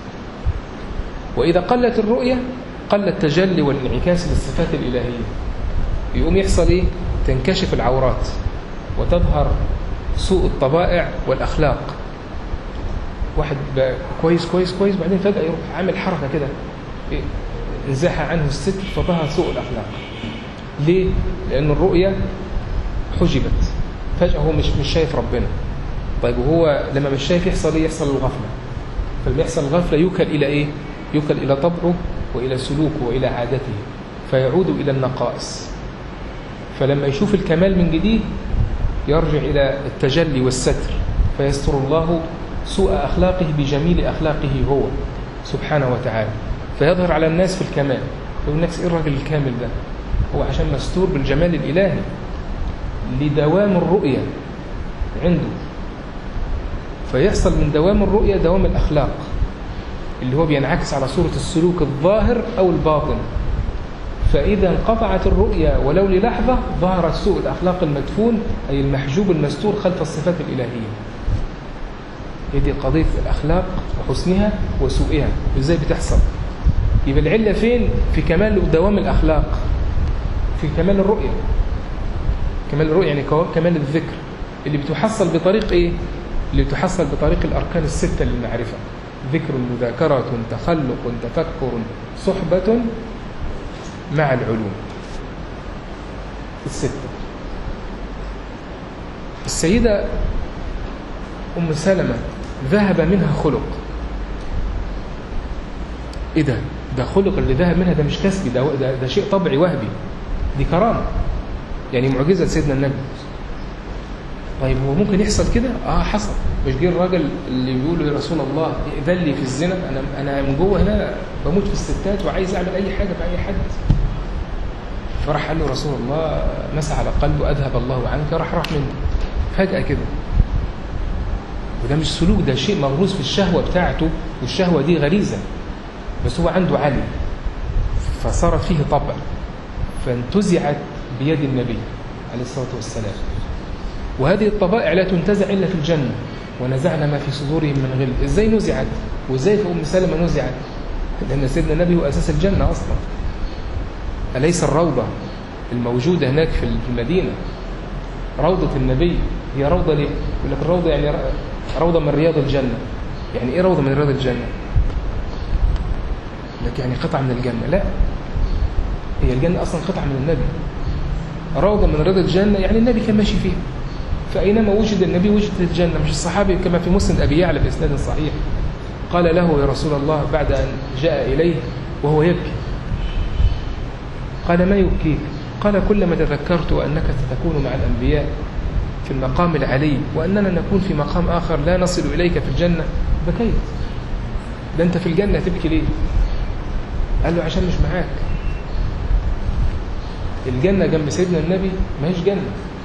وإذا قلت الرؤية قل التجلي والانعكاس للصفات الإلهية يقوم يحصل إيه؟ تنكشف العورات وتظهر سوء الطبائع والأخلاق واحد بقى كويس كويس كويس بعدين فجأة يروح عامل حركة كده إيه؟ انزاح عنه الستر فظهر سوء الأخلاق ليه؟ لأن الرؤية حجبت فجأة هو مش مش شايف ربنا طيب وهو لما مش شايف يحصل ايه يحصل الغفلة فلما يحصل الغفلة يوكل إلى إيه يوكل إلى طبعه وإلى سلوكه وإلى عادته فيعود إلى النقائص فلما يشوف الكمال من جديد يرجع إلى التجلي والستر فيستر الله سوء أخلاقه بجميل أخلاقه هو سبحانه وتعالى فيظهر على الناس في الكمال يقول الناس إيه الراجل الكامل ده هو عشان مستور بالجمال الإلهي لدوام الرؤية عنده فيحصل من دوام الرؤية دوام الأخلاق اللي هو بينعكس على صورة السلوك الظاهر أو الباطن فإذا انقطعت الرؤية ولو للحظة ظهر سوء الأخلاق المدفون أي المحجوب المستور خلف الصفات الإلهية هي دي قضية الأخلاق وحسنها وسوءها وإزاي بتحصل يبقى العلة فين في كمال دوام الأخلاق في كمال الرؤية كمال الرؤية يعني كمال الذكر اللي بتحصل بطريق إيه اللي بتحصل بطريق الأركان الستة للمعرفة ذكر مذاكرة تخلق تفكر صحبة مع العلوم الستة السيدة أم سلمة ذهب منها خلق إيه ده ده خلق اللي ذهب منها ده مش كسبي ده, ده, ده شيء طبيعي وهبي دي كرامة يعني معجزة سيدنا النبي طيب هو ممكن يحصل كده اه حصل مش جه الراجل اللي بيقول يا رسول الله ائذن لي في الزنا انا انا من جوه هنا بموت في الستات وعايز اعمل اي حاجه في اي حد فراح قال له رسول الله مسح على قلبه اذهب الله عنك راح راح منه فجاه كده وده مش سلوك ده شيء مغروس في الشهوه بتاعته والشهوه دي غريزه بس هو عنده علم فصارت فيه طبع فانتزعت بيد النبي عليه الصلاه والسلام وهذه الطبائع لا تنتزع إلا في الجنة ونزعنا ما في صدورهم من غل إزاي نزعت وإزاي في أم سلمة نزعت لأن سيدنا النبي هو أساس الجنة أصلا أليس الروضة الموجودة هناك في المدينة روضة النبي هي روضة ليه؟ يقول لك الروضة يعني روضة من رياض الجنة يعني إيه روضة من رياض الجنة؟ لك يعني قطعة من الجنة لا هي الجنة أصلا قطعة من النبي روضة من رياض الجنة يعني النبي كان ماشي فيها فأينما وجد النبي وجدت الجنة مش الصحابي كما في مسند أبي يعلى بإسناد صحيح قال له يا رسول الله بعد أن جاء إليه وهو يبكي قال ما يبكيك قال كلما تذكرت أنك ستكون مع الأنبياء في المقام العلي وأننا نكون في مقام آخر لا نصل إليك في الجنة بكيت ده أنت في الجنة تبكي ليه قال له عشان مش معاك الجنة جنب سيدنا النبي ما هيش جنة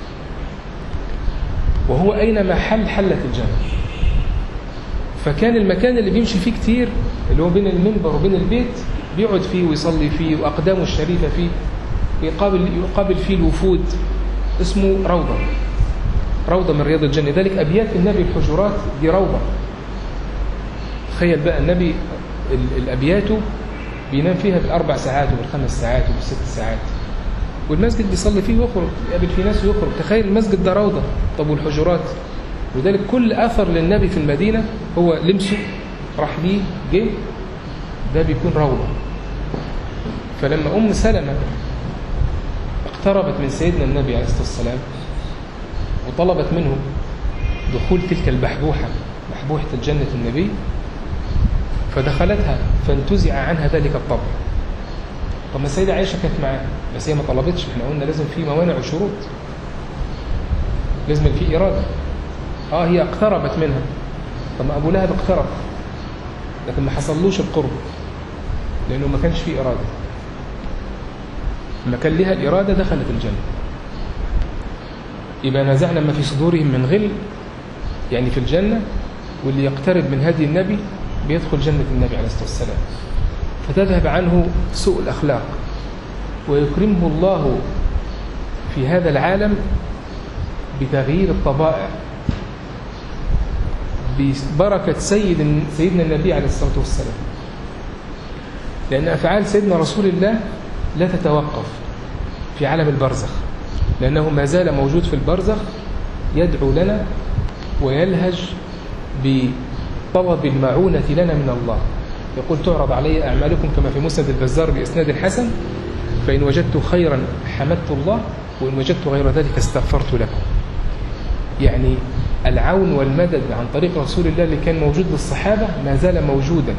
وهو أينما حل حلت الجنة فكان المكان اللي بيمشي فيه كتير اللي هو بين المنبر وبين البيت بيقعد فيه ويصلي فيه وأقدامه الشريفة فيه يقابل, يقابل فيه الوفود اسمه روضة روضة من رياض الجنة ذلك أبيات النبي الحجرات دي روضة تخيل بقى النبي الأبياته بينام فيها بالأربع ساعات وبالخمس ساعات وبالست ساعات والمسجد بيصلي فيه ويخرج يقابل فيه ناس ويخرج تخيل المسجد ده روضة طب والحجرات وذلك كل أثر للنبي في المدينة هو لمسه راح بيه جه ده بيكون روضة فلما أم سلمة اقتربت من سيدنا النبي عليه الصلاة والسلام وطلبت منه دخول تلك البحبوحة بحبوحة الجنة النبي فدخلتها فانتزع عنها ذلك الطبع طب ما السيدة عائشة كانت معاه بس هي ما طلبتش احنا قلنا لازم في موانع وشروط لازم في إرادة اه هي اقتربت منها طب ما أبو لهب اقترب لكن ما حصلوش القرب لأنه ما كانش فيه إرادة لما كان لها الإرادة دخلت الجنة يبقى نزعنا ما في صدورهم من غل يعني في الجنة واللي يقترب من هدي النبي بيدخل جنة النبي عليه الصلاة والسلام فتذهب عنه سوء الأخلاق ويكرمه الله في هذا العالم بتغيير الطبائع ببركة سيد سيدنا النبي عليه الصلاة والسلام لأن أفعال سيدنا رسول الله لا تتوقف في عالم البرزخ لأنه ما زال موجود في البرزخ يدعو لنا ويلهج بطلب المعونة لنا من الله يقول تعرض علي أعمالكم كما في مسند البزار بإسناد حسن فإن وجدت خيرا حمدت الله وإن وجدت غير ذلك استغفرت لكم يعني العون والمدد عن طريق رسول الله اللي كان موجود للصحابة ما زال موجودا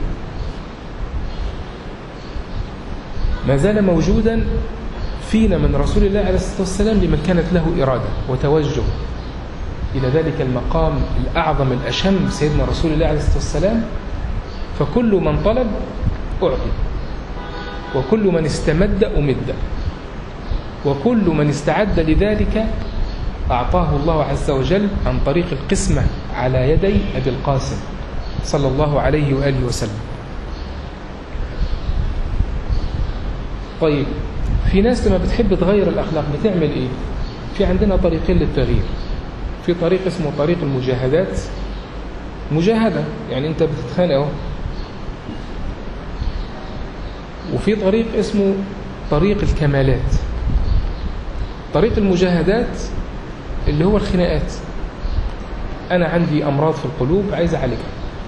ما زال موجودا فينا من رسول الله عليه الصلاة والسلام لمن كانت له إرادة وتوجه إلى ذلك المقام الأعظم الأشم سيدنا رسول الله عليه الصلاة والسلام فكل من طلب أعطي وكل من استمد أمد وكل من استعد لذلك أعطاه الله عز وجل عن طريق القسمة على يدي أبي القاسم صلى الله عليه وآله وسلم طيب في ناس لما بتحب تغير الأخلاق بتعمل إيه في عندنا طريقين للتغيير في طريق اسمه طريق المجاهدات مجاهدة يعني أنت بتتخانق اهو وفي طريق اسمه طريق الكمالات طريق المجاهدات اللي هو الخناقات أنا عندي أمراض في القلوب عايز أعالجها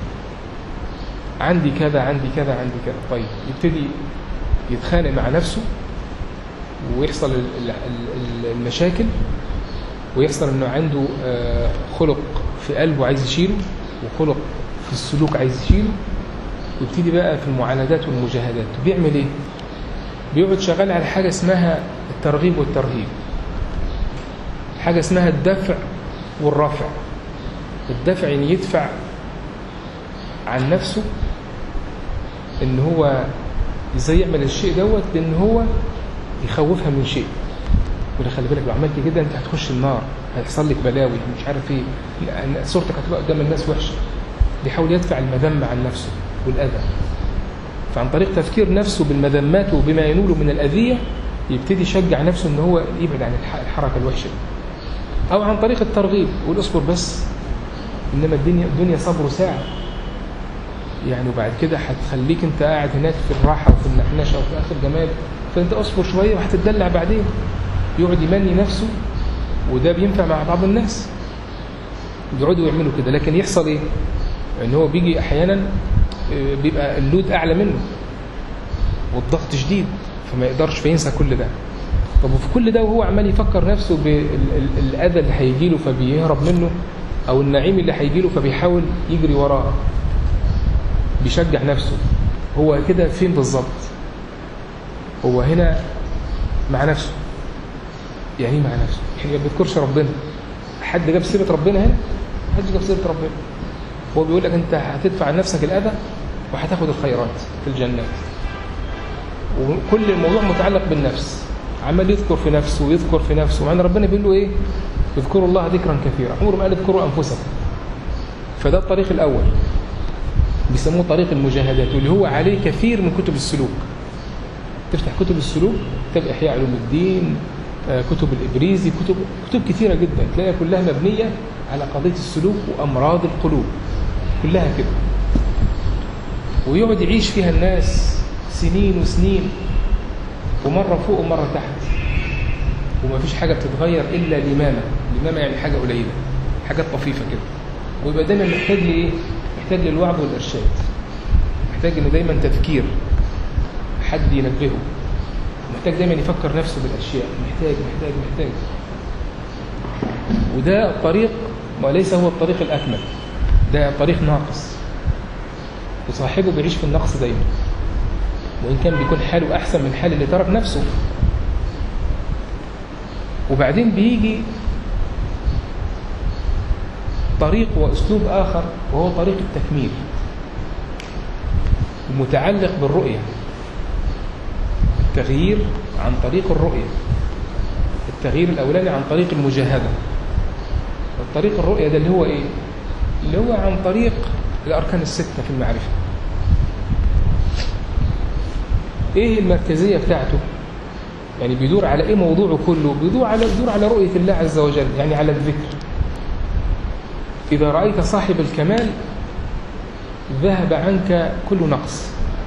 عندي كذا عندي كذا عندي كذا طيب يبتدي يتخانق مع نفسه ويحصل المشاكل ويحصل انه عنده خلق في قلبه عايز يشيله وخلق في السلوك عايز يشيله ويبتدي بقى في المعاندات والمجاهدات بيعمل ايه بيقعد شغال على حاجة اسمها الترغيب والترهيب حاجة اسمها الدفع والرفع الدفع يعني يدفع عن نفسه ان هو ازاي يعمل الشيء دوت بان هو يخوفها من شيء يقول خلي بالك لو عملت كده انت هتخش النار هيحصل لك بلاوي مش عارف ايه لان صورتك هتبقى قدام الناس وحشه بيحاول يدفع المذمه عن نفسه والاذى فعن طريق تفكير نفسه بالمذمات وبما ينوله من الاذيه يبتدي يشجع نفسه ان هو يبعد عن الحركه الوحشه او عن طريق الترغيب يقول اصبر بس انما الدنيا الدنيا صبر ساعه يعني وبعد كده هتخليك انت قاعد هناك في الراحه وفي النحنشه وفي اخر جمال فانت اصبر شويه وهتتدلع بعدين يقعد يمني نفسه وده بينفع مع بعض الناس بيقعدوا يعملوا كده لكن يحصل ايه ان هو بيجي احيانا بيبقى اللود اعلى منه والضغط شديد فما يقدرش فينسى كل ده طب وفي كل ده وهو عمال يفكر نفسه بالاذى اللي هيجي له فبيهرب منه او النعيم اللي هيجي له فبيحاول يجري وراه بيشجع نفسه هو كده فين بالظبط هو هنا مع نفسه يعني ايه مع نفسه يعني ما بيذكرش ربنا حد جاب سيره ربنا هنا حد جاب سيره ربنا هو بيقول لك انت هتدفع عن نفسك الاذى وهتاخد الخيرات في الجنات وكل الموضوع متعلق بالنفس عمال يذكر في نفسه ويذكر في نفسه مع ان ربنا بيقول له ايه اذكروا الله ذكرا كثيرا عمره ما قال اذكروا انفسكم فده الطريق الاول بيسموه طريق المجاهدات واللي هو عليه كثير من كتب السلوك تفتح كتب السلوك كتاب احياء علوم الدين كتب الإبريزي كتب كتب كثيرة جدا تلاقيها كلها مبنية على قضية السلوك وأمراض القلوب كلها كده ويقعد يعيش فيها الناس سنين وسنين ومرة فوق ومرة تحت وما فيش حاجة بتتغير إلا لمامة لمامة يعني حاجة قليلة حاجات طفيفة كده ويبقى دايما محتاج لإيه؟ محتاج للوعظ والإرشاد محتاج إنه دايما تذكير حد ينبهه محتاج دايما يفكر نفسه بالأشياء محتاج محتاج محتاج وده طريق وليس هو الطريق الأكمل ده طريق ناقص وصاحبه بيعيش في النقص دايما وإن كان بيكون حاله أحسن من حال اللي ترك نفسه وبعدين بيجي طريق وأسلوب آخر وهو طريق التكميل المتعلق بالرؤية التغيير عن طريق الرؤية التغيير الأولاني عن طريق المجاهدة الطريق الرؤية ده اللي هو إيه؟ اللي هو عن طريق الأركان الستة في المعرفة إيه المركزية بتاعته؟ يعني بيدور على إيه موضوعه كله؟ بيدور على بيدور على رؤية الله عز وجل يعني على الذكر إذا رأيت صاحب الكمال ذهب عنك كل نقص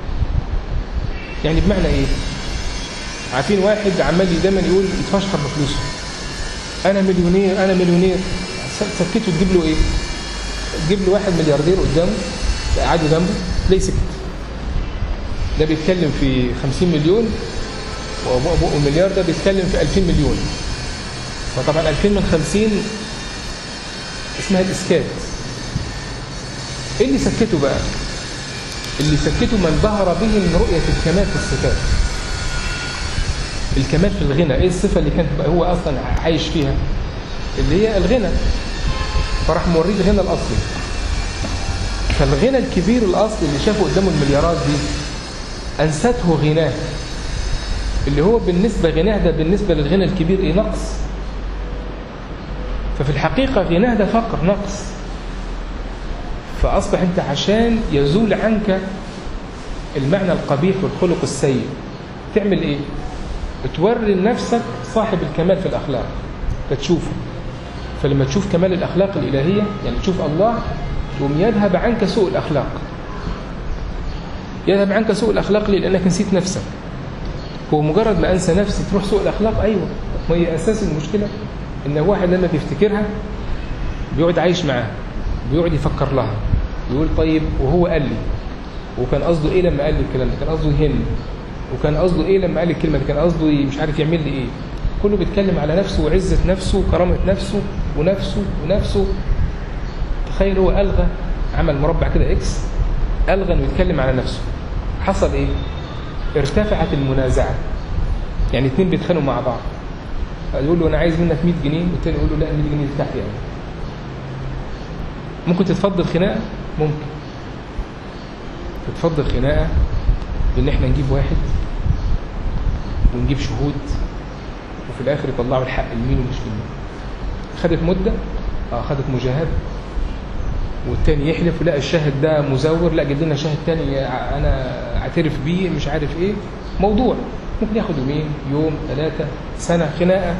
يعني بمعنى إيه؟ عارفين واحد عمال دايما يقول يتفشخر بفلوسه أنا مليونير أنا مليونير سكته تجيب له إيه؟ تجيب له واحد ملياردير قدامه قاعد جنبه تلاقيه سكت ده بيتكلم في 50 مليون وابو المليار ده بيتكلم في 2000 مليون فطبعا 2000 من 50 اسمها الاسكات ايه اللي سكته بقى اللي سكته من بهر به من رؤية الكمال في الصفات الكمال في الغنى ايه الصفة اللي كانت هو اصلا عايش فيها اللي هي الغنى فراح موريه الغنى الاصلي فالغنى الكبير الاصلي اللي شافه قدامه المليارات دي انسته غناه اللي هو بالنسبة غناه ده بالنسبة للغنى الكبير ايه نقص ففي الحقيقة غناه ده فقر نقص فأصبح أنت عشان يزول عنك المعنى القبيح والخلق السيء تعمل إيه؟ توري لنفسك صاحب الكمال في الأخلاق فتشوفه فلما تشوف كمال الأخلاق الإلهية يعني تشوف الله تقوم يذهب عنك سوء الأخلاق يذهب عنك سوء الأخلاق ليه؟ لأنك نسيت نفسك هو مجرد ما أنسى نفسي تروح سوء الأخلاق أيوة ما هي أساس المشكلة إن واحد لما بيفتكرها بيقعد عايش معاها بيقعد يفكر لها يقول طيب وهو قال لي وكان قصده ايه لما قال لي الكلام ده كان قصده يهمني وكان قصده ايه لما قال لي الكلمه دي كان قصده مش عارف يعمل لي ايه كله بيتكلم على نفسه وعزه نفسه وكرامه نفسه ونفسه ونفسه تخيل هو الغى عمل مربع كده اكس الغى انه يتكلم على نفسه حصل ايه ارتفعت المنازعه يعني اتنين بيتخانقوا مع بعض يقول له انا عايز منك 100 جنيه والتاني يقول له لا 100 جنيه تحت يعني ممكن تتفضل خناقه ممكن تتفضل خناقه بان احنا نجيب واحد ونجيب شهود وفي الاخر يطلعوا الحق لمين ومش لمين خدت مده اه خدت مجاهده والتاني يحلف لا الشاهد ده مزور لا جيب لنا شاهد تاني انا اعترف بيه مش عارف ايه موضوع ممكن ياخد يومين يوم ثلاثة سنة خناقة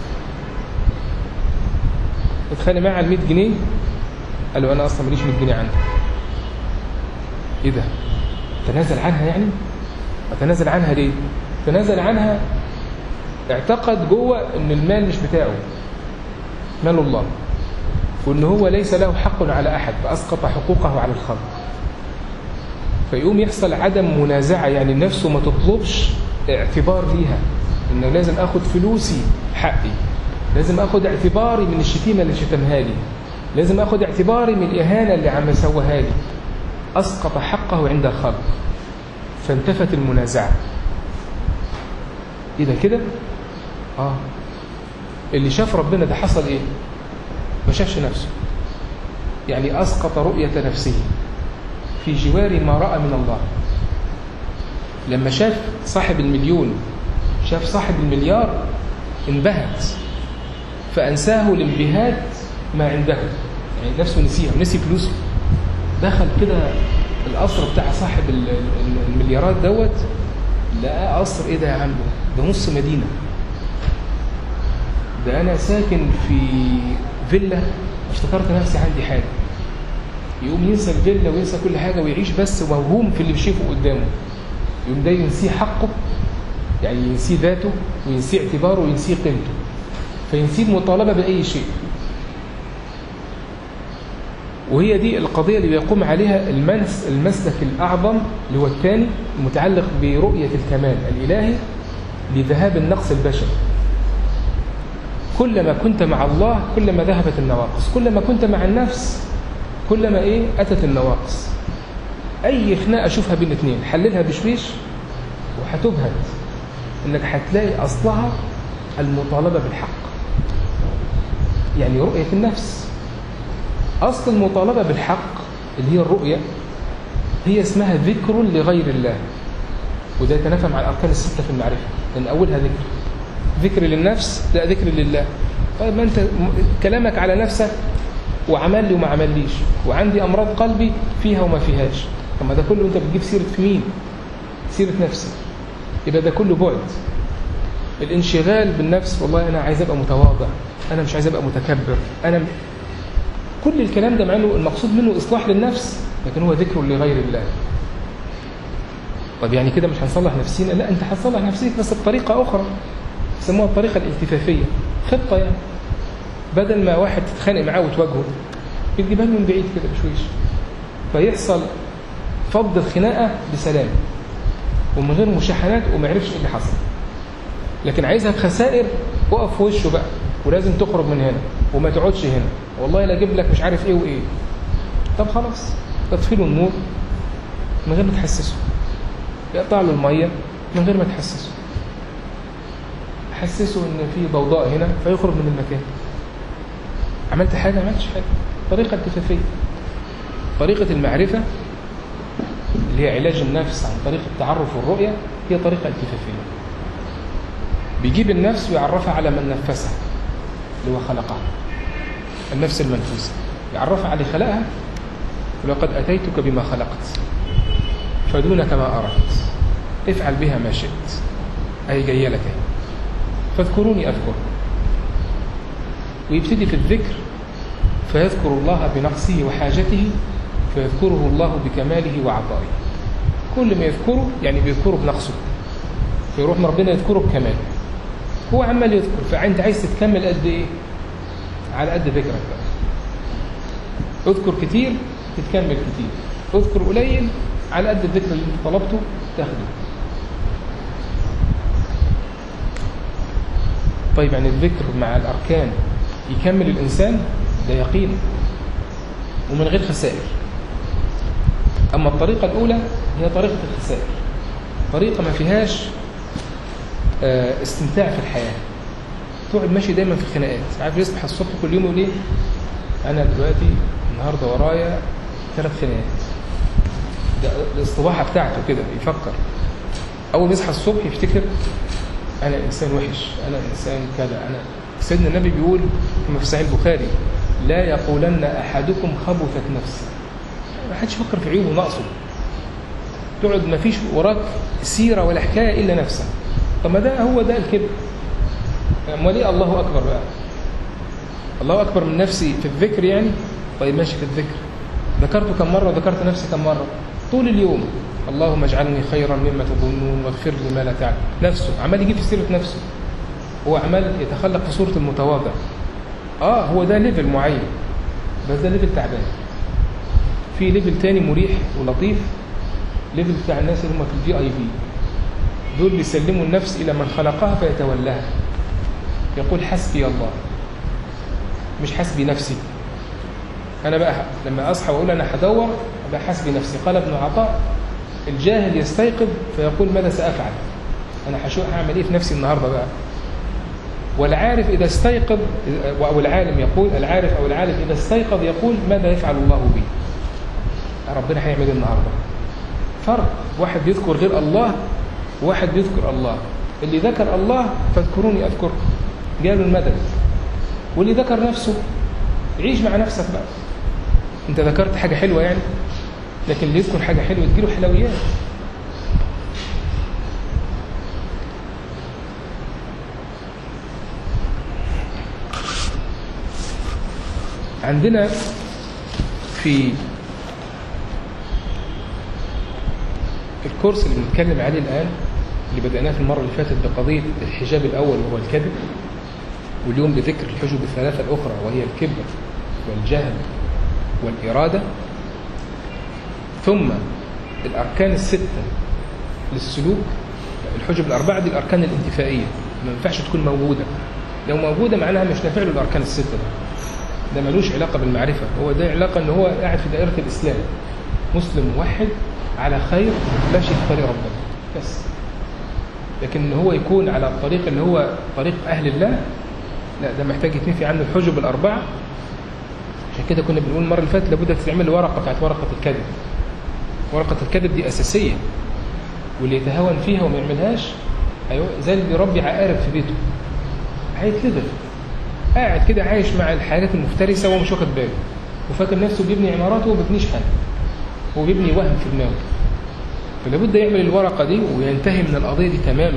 اتخانق معاه على 100 جنيه قال له انا اصلا ماليش 100 جنيه عندك ايه ده تنازل عنها يعني تنازل عنها ليه تنازل عنها اعتقد جوه ان المال مش بتاعه مال الله وان هو ليس له حق على احد فاسقط حقوقه على الخلق فيقوم يحصل عدم منازعه يعني نفسه ما تطلبش اعتبار ليها انه لازم اخد فلوسي حقي لازم اخد اعتباري من الشتيمه اللي شتمها لي لازم اخد اعتباري من الاهانه اللي عم يسويها لي اسقط حقه عند الخلق فانتفت المنازعه ايه ده كده اه اللي شاف ربنا ده حصل ايه ما شافش نفسه يعني اسقط رؤيه نفسه في جوار ما راى من الله لما شاف صاحب المليون شاف صاحب المليار انبهت فأنساه الانبهات ما عنده يعني نفسه نسيها ونسي فلوسه دخل كده القصر بتاع صاحب المليارات دوت لقى قصر ايه ده يا عم ده نص مدينة ده أنا ساكن في فيلا افتكرت نفسي عندي حاجة يقوم ينسى الفيلا وينسى كل حاجة ويعيش بس موهوم في اللي بيشوفه قدامه يقوم ده ينسيه حقه يعني ينسيه ذاته وينسيه اعتباره وينسيه قيمته فينسيه المطالبة بأي شيء وهي دي القضية اللي بيقوم عليها المنس المسلك الأعظم اللي هو الثاني المتعلق برؤية الكمال الإلهي لذهاب النقص البشري كلما كنت مع الله كلما ذهبت النواقص كلما كنت مع النفس كلما ايه اتت النواقص اي خناقه اشوفها بين الاثنين حللها بشويش وهتبهت انك هتلاقي اصلها المطالبه بالحق يعني رؤيه النفس اصل المطالبه بالحق اللي هي الرؤيه هي اسمها ذكر لغير الله وده يتنافى مع الاركان السته في المعرفه لان اولها ذكر ذكر للنفس لا ذكر لله طيب ما انت كلامك على نفسك وعمل لي وما عمليش وعندي امراض قلبي فيها وما فيهاش طب ما ده كله انت بتجيب سيره في مين سيره نفسك يبقى ده كله بعد الانشغال بالنفس والله انا عايز ابقى متواضع انا مش عايز ابقى متكبر انا م... كل الكلام ده مع انه المقصود منه اصلاح للنفس لكن هو ذكر لغير الله طب يعني كده مش هنصلح نفسينا لا انت هتصلح نفسيك بس بطريقه اخرى يسموها الطريقه الالتفافيه خطه يعني بدل ما واحد تتخانق معاه وتواجهه بتجيبها له من بعيد كده بشويش فيحصل فض الخناقه بسلام ومن غير مشاحنات وما يعرفش ايه اللي حصل لكن عايزها بخسائر وقف في وشه بقى ولازم تخرج من هنا وما تقعدش هنا والله لا اجيب لك مش عارف ايه وايه طب خلاص تطفي له النور من غير ما تحسسه يقطع له الميه من غير ما تحسسه حسسه ان في ضوضاء هنا فيخرج من المكان عملت حاجه ما عملتش حاجه طريقه التفافيه طريقه المعرفه اللي هي علاج النفس عن طريق التعرف والرؤيه هي طريقه التفافيه بيجيب النفس ويعرفها على من نفسها اللي هو خلقها النفس المنفوسه يعرفها على خلقها ولقد اتيتك بما خلقت فدونك ما اردت افعل بها ما شئت اي جايه لك اهي فاذكروني أذكر ويبتدي في الذكر فيذكر الله بنقصه وحاجته فيذكره الله بكماله وعطائه كل ما يذكره يعني بيذكره بنقصه فيروح ربنا يذكره بكماله هو عمال يذكر فأنت عايز تتكمل قد إيه على قد ذكرك بقى اذكر كتير تتكمل كتير اذكر قليل على قد الذكر اللي انت طلبته تاخده طيب يعني الذكر مع الأركان يكمل الإنسان ده يقين ومن غير خسائر أما الطريقة الأولى هي طريقة الخسائر طريقة ما فيهاش استمتاع في الحياة تقعد ماشي دايما في الخناقات عارف يصبح الصبح كل يوم يقول ايه أنا دلوقتي النهاردة ورايا ثلاث خناقات ده الاصطباحة بتاعته كده يفكر أول ما يصحى الصبح يفتكر أنا إنسان وحش أنا إنسان كذا أنا سيدنا النبي بيقول كما في صحيح البخاري لا يقولن أحدكم خبثت نفسي ما حدش يفكر في عيوبه ونقصه تقعد ما فيش وراك سيرة ولا حكاية إلا نفسك طب ما ده هو ده الكبر أمال إيه الله أكبر بقى الله أكبر من نفسي في الذكر يعني طيب ماشي في الذكر ذكرته كم مرة وذكرت نفسي كم مرة طول اليوم اللهم اجعلني خيرا مما تظنون واغفر لي ما لا تعلم نفسه عمال يجيب في سيره نفسه هو عمال يتخلق في صوره المتواضع اه هو ده ليفل معين بس ده ليفل تعبان في ليفل تاني مريح ولطيف ليفل بتاع الناس اللي هم في الفي اي بي دول بيسلموا النفس الى من خلقها فيتولاها يقول حسبي الله مش حسبي نفسي انا بقى لما اصحى واقول انا هدور ابقى حسبي نفسي قال ابن عطاء الجاهل يستيقظ فيقول ماذا سأفعل أنا هشوف هعمل إيه في نفسي النهاردة بقى والعارف إذا استيقظ أو العالم يقول العارف أو العالم إذا استيقظ يقول ماذا يفعل الله بي ربنا هيعمل إيه النهاردة فرق واحد بيذكر غير الله وواحد بيذكر الله اللي ذكر الله فاذكروني أذكركم جاله المدد واللي ذكر نفسه عيش مع نفسك بقى انت ذكرت حاجة حلوة يعني لكن اللي يذكر حاجة حلوة تجيله حلويات عندنا في الكورس اللي بنتكلم عليه الآن اللي بدأناه في المرة اللي فاتت بقضية الحجاب الأول وهو الكذب واليوم بذكر الحجب الثلاثة الأخرى وهي الكبر والجهل والإرادة ثم الأركان الستة للسلوك الحجب الأربعة دي الأركان الانتفائية ما ينفعش تكون موجودة لو موجودة معناها مش نافع له الأركان الستة ده ده ملوش علاقة بالمعرفة هو ده علاقة إن هو قاعد في دائرة الإسلام مسلم موحد على خير ماشي في طريق ربنا بس لكن إن هو يكون على الطريق اللي هو طريق أهل الله لا ده محتاج يتنفي عنه الحجب الأربعة عشان كده كنا بنقول المرة اللي فاتت لابد تتعمل ورقة بتاعت ورقة الكذب ورقة الكذب دي أساسية واللي يتهاون فيها وما يعملهاش أيوة زي اللي بيربي عقارب في بيته هيتلغي قاعد كده عايش مع الحاجات المفترسة وهو مش واخد باله وفاكر نفسه بيبني عمارات وهو ما بيبنيش حاجة هو بيبني وهم في دماغه فلابد يعمل الورقة دي وينتهي من القضية دي تماما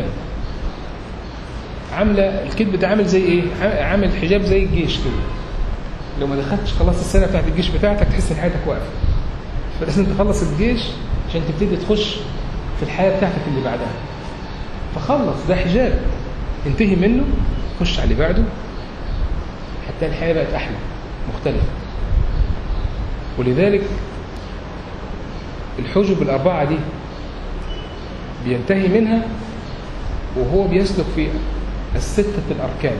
عاملة الكذب ده عامل زي ايه عامل حجاب زي الجيش كده لو ما دخلتش خلاص السنة بتاعت الجيش بتاعتك تحس ان حياتك واقفة فلازم تخلص الجيش عشان تبتدي تخش في الحياة بتاعتك اللي بعدها فخلص ده حجاب انتهي منه خش على اللي بعده حتى الحياة بقت أحلى مختلفة ولذلك الحجب الأربعة دي بينتهي منها وهو بيسلك في الستة الأركان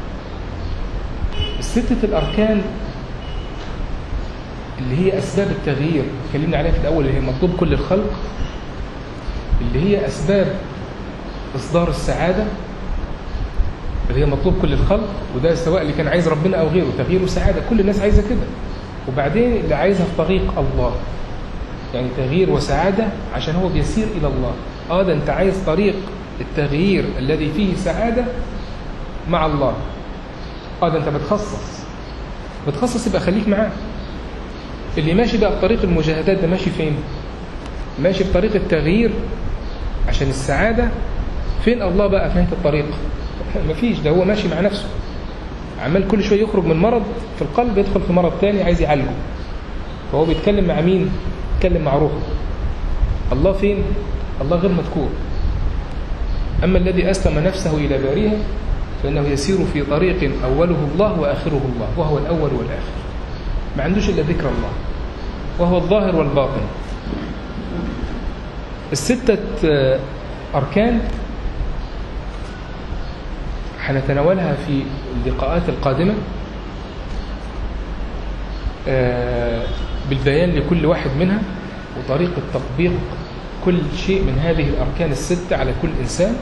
الستة الأركان اللي هي أسباب التغيير اتكلمنا عليها في الأول اللي هي مطلوب كل الخلق اللي هي أسباب إصدار السعادة اللي هي مطلوب كل الخلق وده سواء اللي كان عايز ربنا أو غيره تغيير وسعادة كل الناس عايزة كده وبعدين اللي عايزها في طريق الله يعني تغيير وسعادة عشان هو بيسير إلى الله آه ده أنت عايز طريق التغيير الذي فيه سعادة مع الله آه ده أنت بتخصص بتخصص يبقى خليك معاه اللي ماشي بقى بطريق المجاهدات ده ماشي فين ماشي بطريق التغيير عشان السعادة فين الله بقى في نهاية الطريق مفيش ده هو ماشي مع نفسه عمال كل شوية يخرج من مرض في القلب يدخل في مرض تاني عايز يعالجه فهو بيتكلم مع مين بيتكلم مع روحه الله فين الله غير مذكور أما الذي أسلم نفسه إلى باريها فإنه يسير في طريق أوله الله وآخره الله وهو الأول والآخر ما عندوش إلا ذكر الله وهو الظاهر والباطن الستة أركان حنتناولها في اللقاءات القادمة بالبيان لكل واحد منها وطريقة تطبيق كل شيء من هذه الأركان الستة على كل إنسان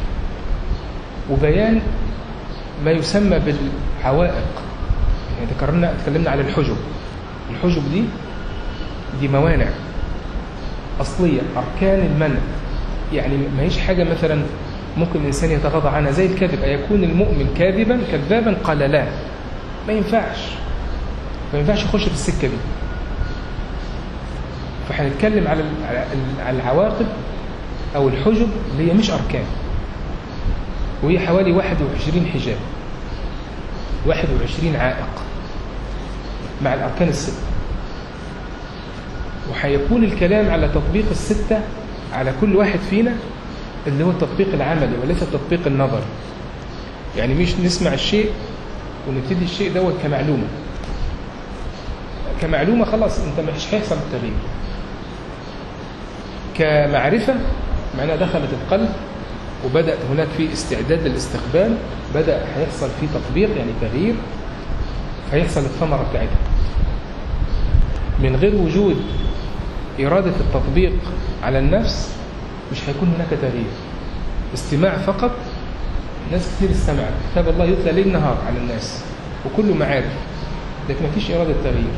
وبيان ما يسمى بالعوائق يعني ذكرنا تكلمنا على الحجب الحجب دي دي موانع أصلية أركان المنع يعني ما هيش حاجة مثلا ممكن الإنسان يتغاضى عنها زي الكذب أيكون المؤمن كاذبا كذابا قال لا ما ينفعش ما ينفعش يخش في السكة دي فهنتكلم على على العواقب أو الحجب اللي هي مش أركان وهي حوالي 21 حجاب 21 عائق مع الأركان الستة وحيكون الكلام على تطبيق الستة على كل واحد فينا اللي هو التطبيق العملي وليس التطبيق النظري يعني مش نسمع الشيء ونبتدي الشيء دوت كمعلومة كمعلومة خلاص انت مش هيحصل التغيير كمعرفة معناها دخلت القلب وبدأ هناك في استعداد للاستقبال بدأ هيحصل في تطبيق يعني تغيير فيحصل الثمرة بتاعتها من غير وجود إرادة التطبيق على النفس مش هيكون هناك تغيير استماع فقط ناس كتير استمعت كتاب الله يتلى ليل نهار على الناس وكله معارف لكن مفيش إرادة تغيير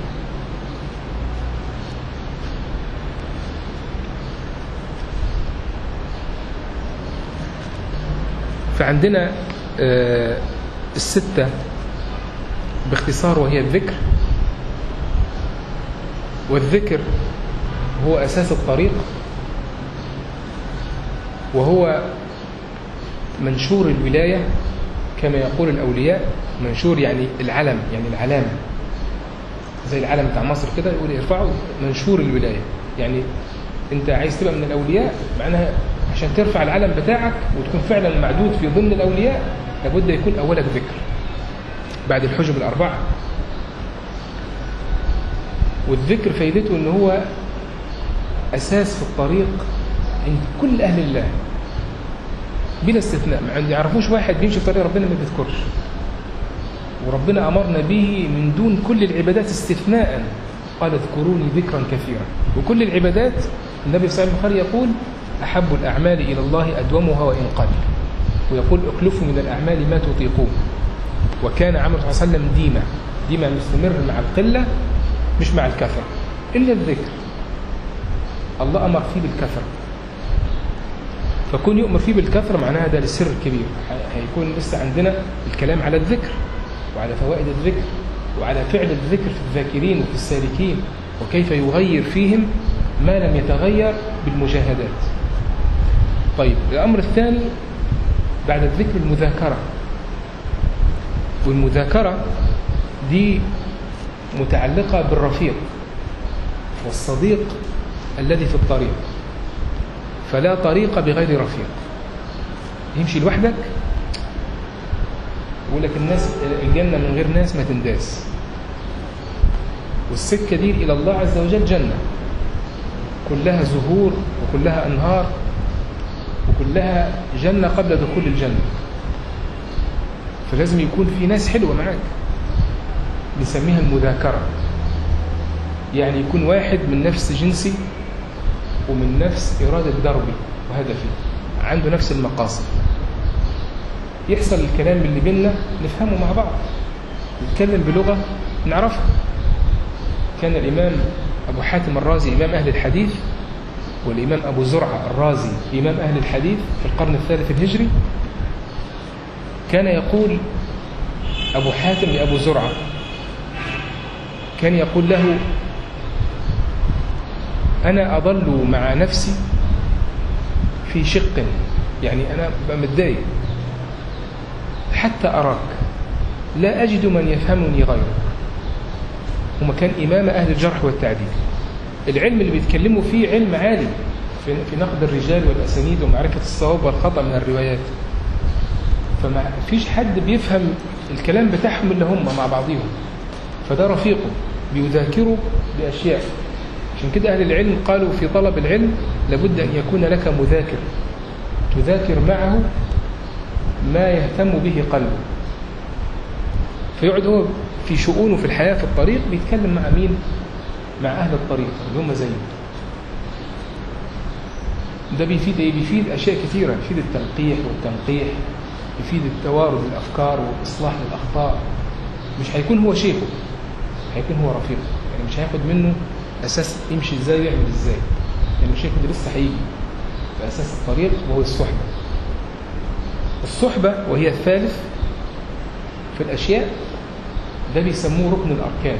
فعندنا آه الستة باختصار وهي الذكر والذكر هو أساس الطريق وهو منشور الولاية كما يقول الأولياء منشور يعني العلم يعني العلامة زي العلم بتاع مصر كده يقول يرفعوا منشور الولاية يعني انت عايز تبقى من الأولياء معناها عشان ترفع العلم بتاعك وتكون فعلا معدود في ضمن الأولياء لابد يكون أولك ذكر بعد الحجب الأربعة والذكر فايدته ان هو أساس في الطريق عند كل أهل الله بلا استثناء ما يعرفوش واحد بيمشي في طريق ربنا ما بيذكرش وربنا أمرنا به من دون كل العبادات استثناء قال اذكروني ذكرا كثيرا وكل العبادات النبي صلى الله عليه وسلم يقول أحب الأعمال إلى الله أدومها وإن قل ويقول اكلفوا من الأعمال ما تطيقون وكان عمر صلى الله عليه وسلم ديما ديما مستمر مع القلة مش مع الكثرة إلا الذكر الله أمر فيه بالكثرة فكون يؤمر فيه بالكثرة معناها ده لسر كبير هيكون لسه عندنا الكلام على الذكر وعلى فوائد الذكر وعلى فعل الذكر في الذاكرين وفي السالكين وكيف يغير فيهم ما لم يتغير بالمجاهدات طيب الأمر الثاني بعد الذكر المذاكرة والمذاكرة دي متعلقة بالرفيق والصديق الذي في الطريق فلا طريق بغير رفيق يمشي لوحدك يقول لك الناس الجنة من غير ناس ما تنداس والسكة دي إلى الله عز وجل جنة كلها زهور وكلها أنهار وكلها جنة قبل دخول الجنة فلازم يكون في ناس حلوة معاك بنسميها المذاكرة يعني يكون واحد من نفس جنسي ومن نفس إرادة دربي وهدفي عنده نفس المقاصد يحصل الكلام اللي بيننا نفهمه مع بعض نتكلم بلغة نعرفها كان الإمام أبو حاتم الرازي إمام أهل الحديث والإمام أبو زرعة الرازي إمام أهل الحديث في القرن الثالث الهجري كان يقول أبو حاتم لأبو زرعة كان يقول له أنا أضل مع نفسي في شق يعني أنا متضايق حتى أراك لا أجد من يفهمني غيرك هما كان إمام أهل الجرح والتعديل العلم اللي بيتكلموا فيه علم عالي في نقد الرجال والأسانيد ومعرفة الصواب والخطأ من الروايات فما فيش حد بيفهم الكلام بتاعهم إلا هم مع بعضهم فده رفيقه بيذاكره بأشياء عشان كده أهل العلم قالوا في طلب العلم لابد أن يكون لك مذاكر تذاكر معه ما يهتم به قلبه فيقعد هو في شؤونه في الحياة في الطريق بيتكلم مع مين مع أهل الطريق اللي هم زيه ده بيفيد ايه بيفيد اشياء كثيره بيفيد التلقيح والتنقيح يفيد التوارد الافكار واصلاح الاخطاء مش هيكون هو شيخه هيكون هو رفيقه يعني مش هياخد منه اساس يمشي ازاي ويعمل ازاي يعني الشيخ ده لسه هيجي في اساس الطريق وهو الصحبه الصحبه وهي الثالث في الاشياء ده بيسموه ركن الاركان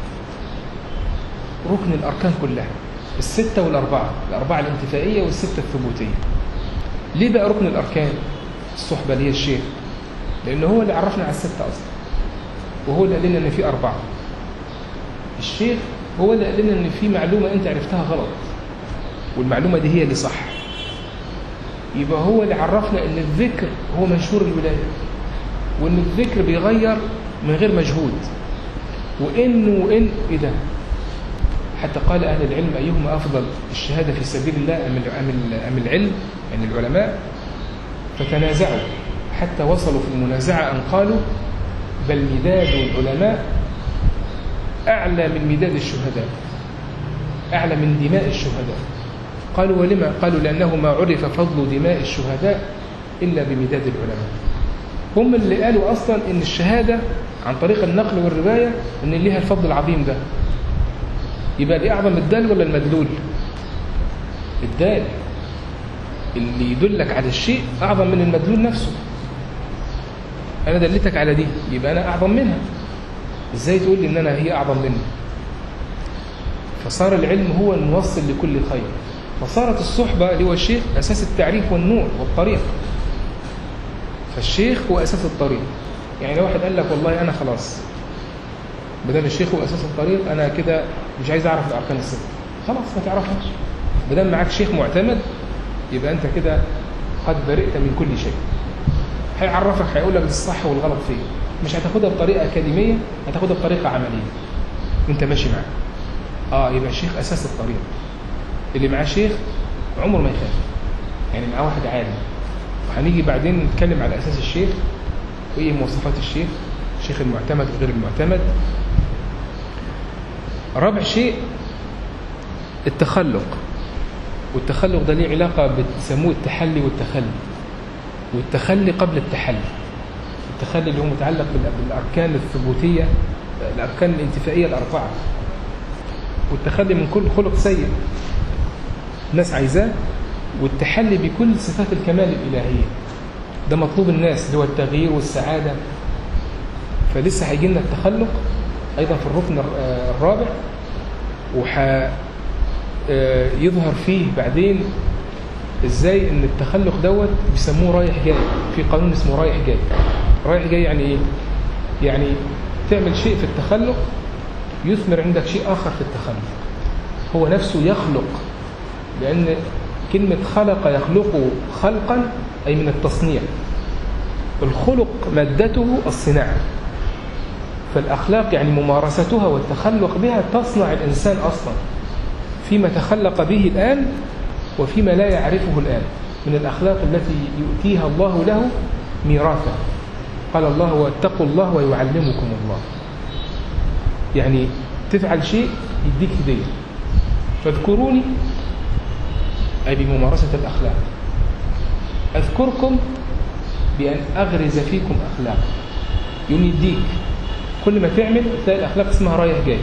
ركن الاركان كلها الستة والأربعة الأربعة الانتفائية والستة الثبوتية ليه بقى ركن الأركان الصحبة اللي هي الشيخ لأنه هو اللي عرفنا على الستة أصلا وهو اللي قال لنا إن في أربعة الشيخ هو اللي قال لنا إن في معلومة أنت عرفتها غلط والمعلومة دي هي اللي صح يبقى هو اللي عرفنا إن الذكر هو منشور الولاية وإن الذكر بيغير من غير مجهود وإنه وإن إيه ده حتى قال أهل العلم أيهما أفضل الشهادة في سبيل الله أم أم العلم يعني العلماء فتنازعوا حتى وصلوا في المنازعة أن قالوا بل مداد العلماء أعلى من مداد الشهداء أعلى من دماء الشهداء قالوا ولما قالوا لأنه ما عرف فضل دماء الشهداء إلا بمداد العلماء هم اللي قالوا أصلا إن الشهادة عن طريق النقل والرواية إن ليها الفضل العظيم ده يبقى الايه اعظم الدال ولا المدلول الدال اللي يدلك على الشيء اعظم من المدلول نفسه انا دلتك على دي يبقى انا اعظم منها ازاي تقول لي ان انا هي اعظم مني فصار العلم هو الموصل لكل خير وصارت الصحبة اللي هو الشيخ أساس التعريف والنور والطريق فالشيخ هو أساس الطريق يعني لو واحد قال لك والله أنا خلاص بدل الشيخ هو اساس الطريق انا كده مش عايز اعرف الاركان السته خلاص ما تعرفهاش بدل معاك شيخ معتمد يبقى انت كده قد برئت من كل شيء هيعرفك هيقول لك الصح والغلط فين مش هتاخدها بطريقه اكاديميه هتاخدها بطريقه عمليه وانت ماشي معاه اه يبقى الشيخ اساس الطريق اللي معاه شيخ عمره ما يخاف يعني معاه واحد عالم وهنيجي بعدين نتكلم على أساس الشيخ وإيه مواصفات الشيخ الشيخ المعتمد وغير المعتمد رابع شيء التخلق والتخلق ده ليه علاقة بتسموه التحلي والتخلي والتخلي قبل التحلي التخلي اللي هو متعلق بالأركان الثبوتية الأركان الانتفائية الأربعة والتخلي من كل خلق سيء الناس عايزاه والتحلي بكل صفات الكمال الإلهية ده مطلوب الناس اللي هو التغيير والسعادة فلسه هيجي لنا التخلق أيضا في الركن الرابع وح يظهر فيه بعدين ازاي ان التخلق دوت بيسموه رايح جاي في قانون اسمه رايح جاي رايح جاي يعني ايه يعني تعمل شيء في التخلق يثمر عندك شيء اخر في التخلق هو نفسه يخلق لان كلمة خلق يخلق خلقا أي من التصنيع الخلق مادته الصناعة فالأخلاق يعني ممارستها والتخلق بها تصنع الإنسان أصلا فيما تخلق به الآن وفيما لا يعرفه الآن من الأخلاق التي يؤتيها الله له ميراثا قال الله واتقوا الله ويعلمكم الله يعني تفعل شيء يديك هدية فاذكروني أي بممارسة الأخلاق أذكركم بأن أغرز فيكم أخلاق يوم يديك كل ما تعمل تلاقي الأخلاق اسمها رايح جاي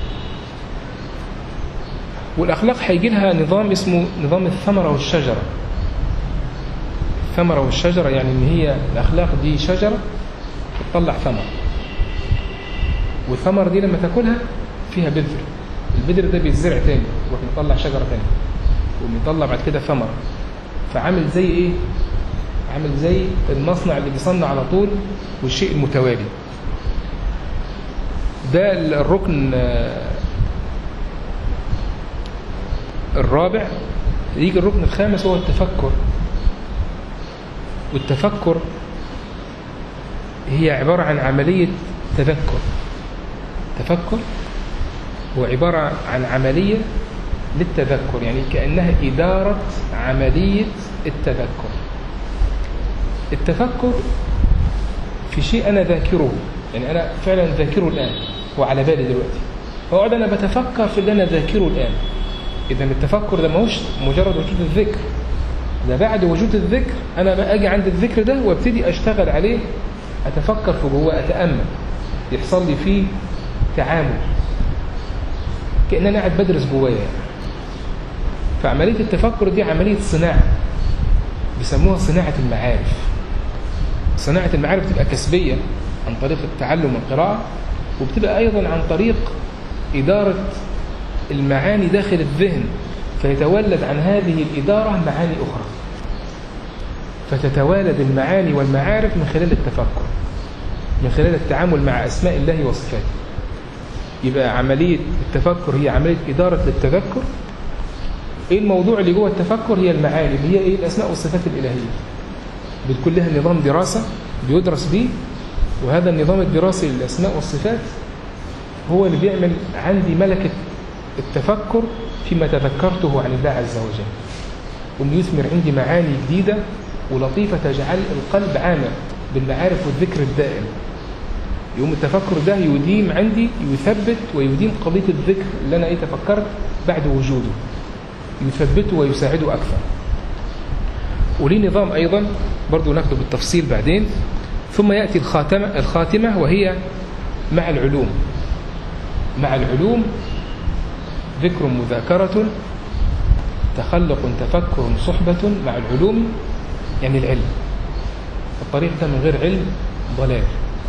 والأخلاق هيجي لها نظام اسمه نظام الثمرة والشجرة الثمرة والشجرة يعني إن هي الأخلاق دي شجرة تطلع ثمر والثمر دي لما تاكلها فيها بذر البذر ده بيتزرع تاني ويطلع شجرة تاني وبيطلع بعد كده ثمر فعامل زي ايه عامل زي المصنع اللي بيصنع على طول والشيء المتوالي ده الركن الرابع يجي الركن الخامس هو التفكر والتفكر هي عبارة عن عملية تذكر تفكر هو عبارة عن عملية للتذكر يعني كأنها إدارة عملية التذكر التفكر في شيء أنا ذاكره يعني أنا فعلا ذاكره الآن هو على بالي دلوقتي أقعد أنا بتفكر في اللي أنا ذاكره الآن إذا التفكر ده ماهوش مجرد وجود الذكر ده بعد وجود الذكر أنا بقى أجي عند الذكر ده وابتدي أشتغل عليه أتفكر في جواه أتأمل يحصل لي فيه تعامل كأن أنا قاعد بدرس جوايا يعني. فعملية التفكر دي عملية صناعة بيسموها صناعة المعارف صناعة المعارف بتبقى كسبية عن طريق التعلم والقراءة وبتبقى أيضا عن طريق إدارة المعاني داخل الذهن فيتولد عن هذه الإدارة معاني أخرى فتتوالد المعاني والمعارف من خلال التفكر من خلال التعامل مع أسماء الله وصفاته يبقى عملية التفكر هي عملية إدارة للتذكر إيه الموضوع اللي جوه التفكر هي المعاني اللي هي إيه الأسماء والصفات الإلهية بتكون لها نظام دراسة بيدرس به وهذا النظام الدراسي للأسماء والصفات هو اللي بيعمل عندي ملكة التفكر فيما تذكرته عن الله عز وجل وأن يثمر عندي معاني جديدة ولطيفة تجعل القلب عامر بالمعارف والذكر الدائم يوم التفكر ده يديم عندي يثبت ويديم قضية الذكر اللي أنا إيه تفكرت بعد وجوده يثبته ويساعده أكثر وليه نظام أيضا برضو ناخده بالتفصيل بعدين ثم يأتي الخاتمة, الخاتمة وهي مع العلوم مع العلوم ذكر مذاكرة تخلق تفكر صحبة مع العلوم يعني العلم الطريق ده من غير علم ضلال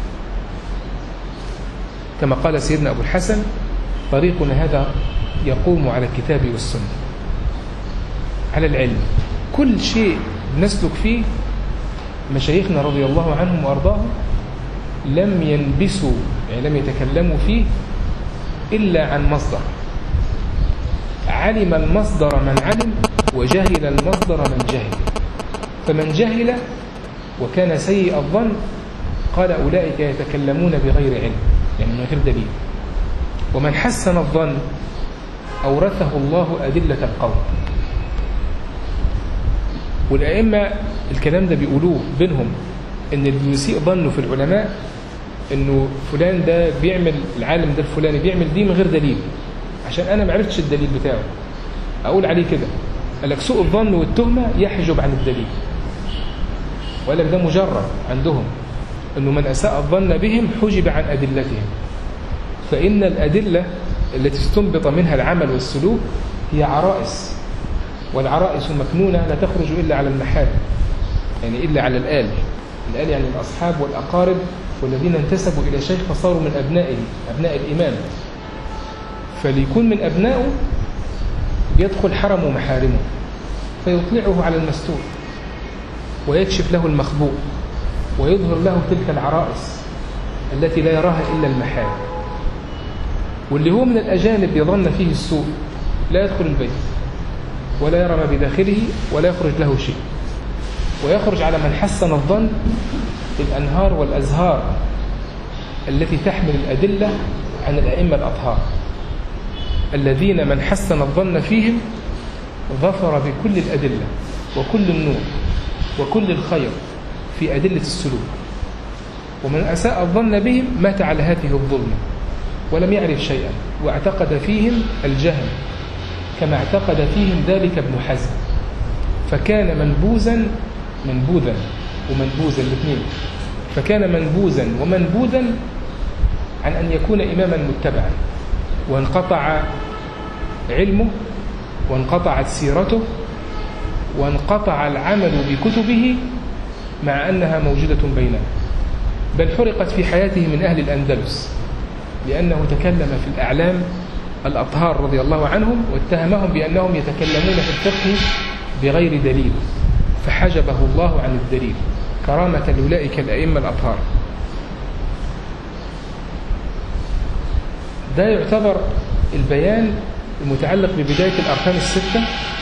كما قال سيدنا أبو الحسن طريقنا هذا يقوم على الكتاب والسنة على العلم كل شيء نسلك فيه مشايخنا رضي الله عنهم وأرضاهم لم ينبسوا يعني لم يتكلموا فيه إلا عن مصدر علم المصدر من علم وجهل المصدر من جهل فمن جهل وكان سيء الظن قال أولئك يتكلمون بغير علم يعني من غير دليل ومن حسن الظن أورثه الله أدلة القول والأئمة الكلام ده بيقولوه بينهم إن اللي بيسيء ظنه في العلماء إنه فلان ده بيعمل العالم ده الفلاني بيعمل دي من غير دليل عشان أنا ما عرفتش الدليل بتاعه أقول عليه كده قال لك سوء الظن والتهمة يحجب عن الدليل وقال لك ده مجرد عندهم أنه من أساء الظن بهم حجب عن أدلتهم فإن الأدلة التي استنبط منها العمل والسلوك هي عرائس والعرائس مكنونة لا تخرج إلا على المحال يعني إلا على الآل الآل يعني الأصحاب والأقارب والذين انتسبوا إلى شيخ فصاروا من أبنائه أبناء الإمام فليكون من أبنائه يدخل حرم ومحارمه فيطلعه على المستور ويكشف له المخبوء ويظهر له تلك العرائس التي لا يراها إلا المحال واللي هو من الأجانب يظن فيه السوء لا يدخل البيت ولا يرى ما بداخله ولا يخرج له شيء ويخرج على من حسن الظن الأنهار والأزهار التي تحمل الأدلة عن الأئمة الأطهار الذين من حسن الظن فيهم ظفر بكل الأدلة وكل النور وكل الخير في أدلة السلوك ومن أساء الظن بهم مات على هذه الظلمة ولم يعرف شيئا واعتقد فيهم الجهل كما اعتقد فيهم ذلك ابن حزم فكان منبوذا منبوذا ومنبوذا الاثنين فكان منبوذا ومنبوذا عن أن يكون إماما متبعا وانقطع علمه وانقطعت سيرته وانقطع العمل بكتبه مع أنها موجودة بيننا بل حرقت في حياته من أهل الأندلس لأنه تكلم في الأعلام الأطهار رضي الله عنهم واتهمهم بأنهم يتكلمون في الفقه بغير دليل فحجبه الله عن الدليل كرامة لأولئك الأئمة الأطهار ده يعتبر البيان المتعلق ببداية الأركان الستة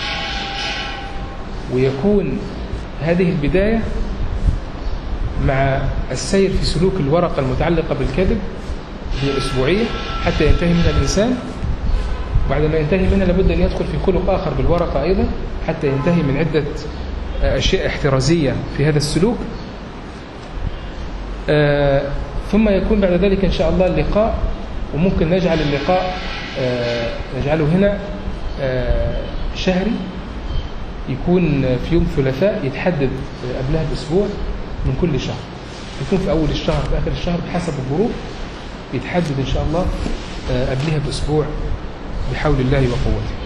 ويكون هذه البداية مع السير في سلوك الورقة المتعلقة بالكذب هي أسبوعية حتى ينتهي منها الإنسان بعدما ينتهي منها لابد أن يدخل في خلق آخر بالورقة أيضا حتى ينتهي من عدة أشياء احترازية في هذا السلوك ثم يكون بعد ذلك إن شاء الله اللقاء وممكن نجعل اللقاء نجعله هنا شهري يكون في يوم ثلاثاء يتحدد قبلها بأسبوع من كل شهر يكون في أول الشهر في آخر الشهر بحسب الظروف يتحدد إن شاء الله قبلها بأسبوع بحول الله وقوته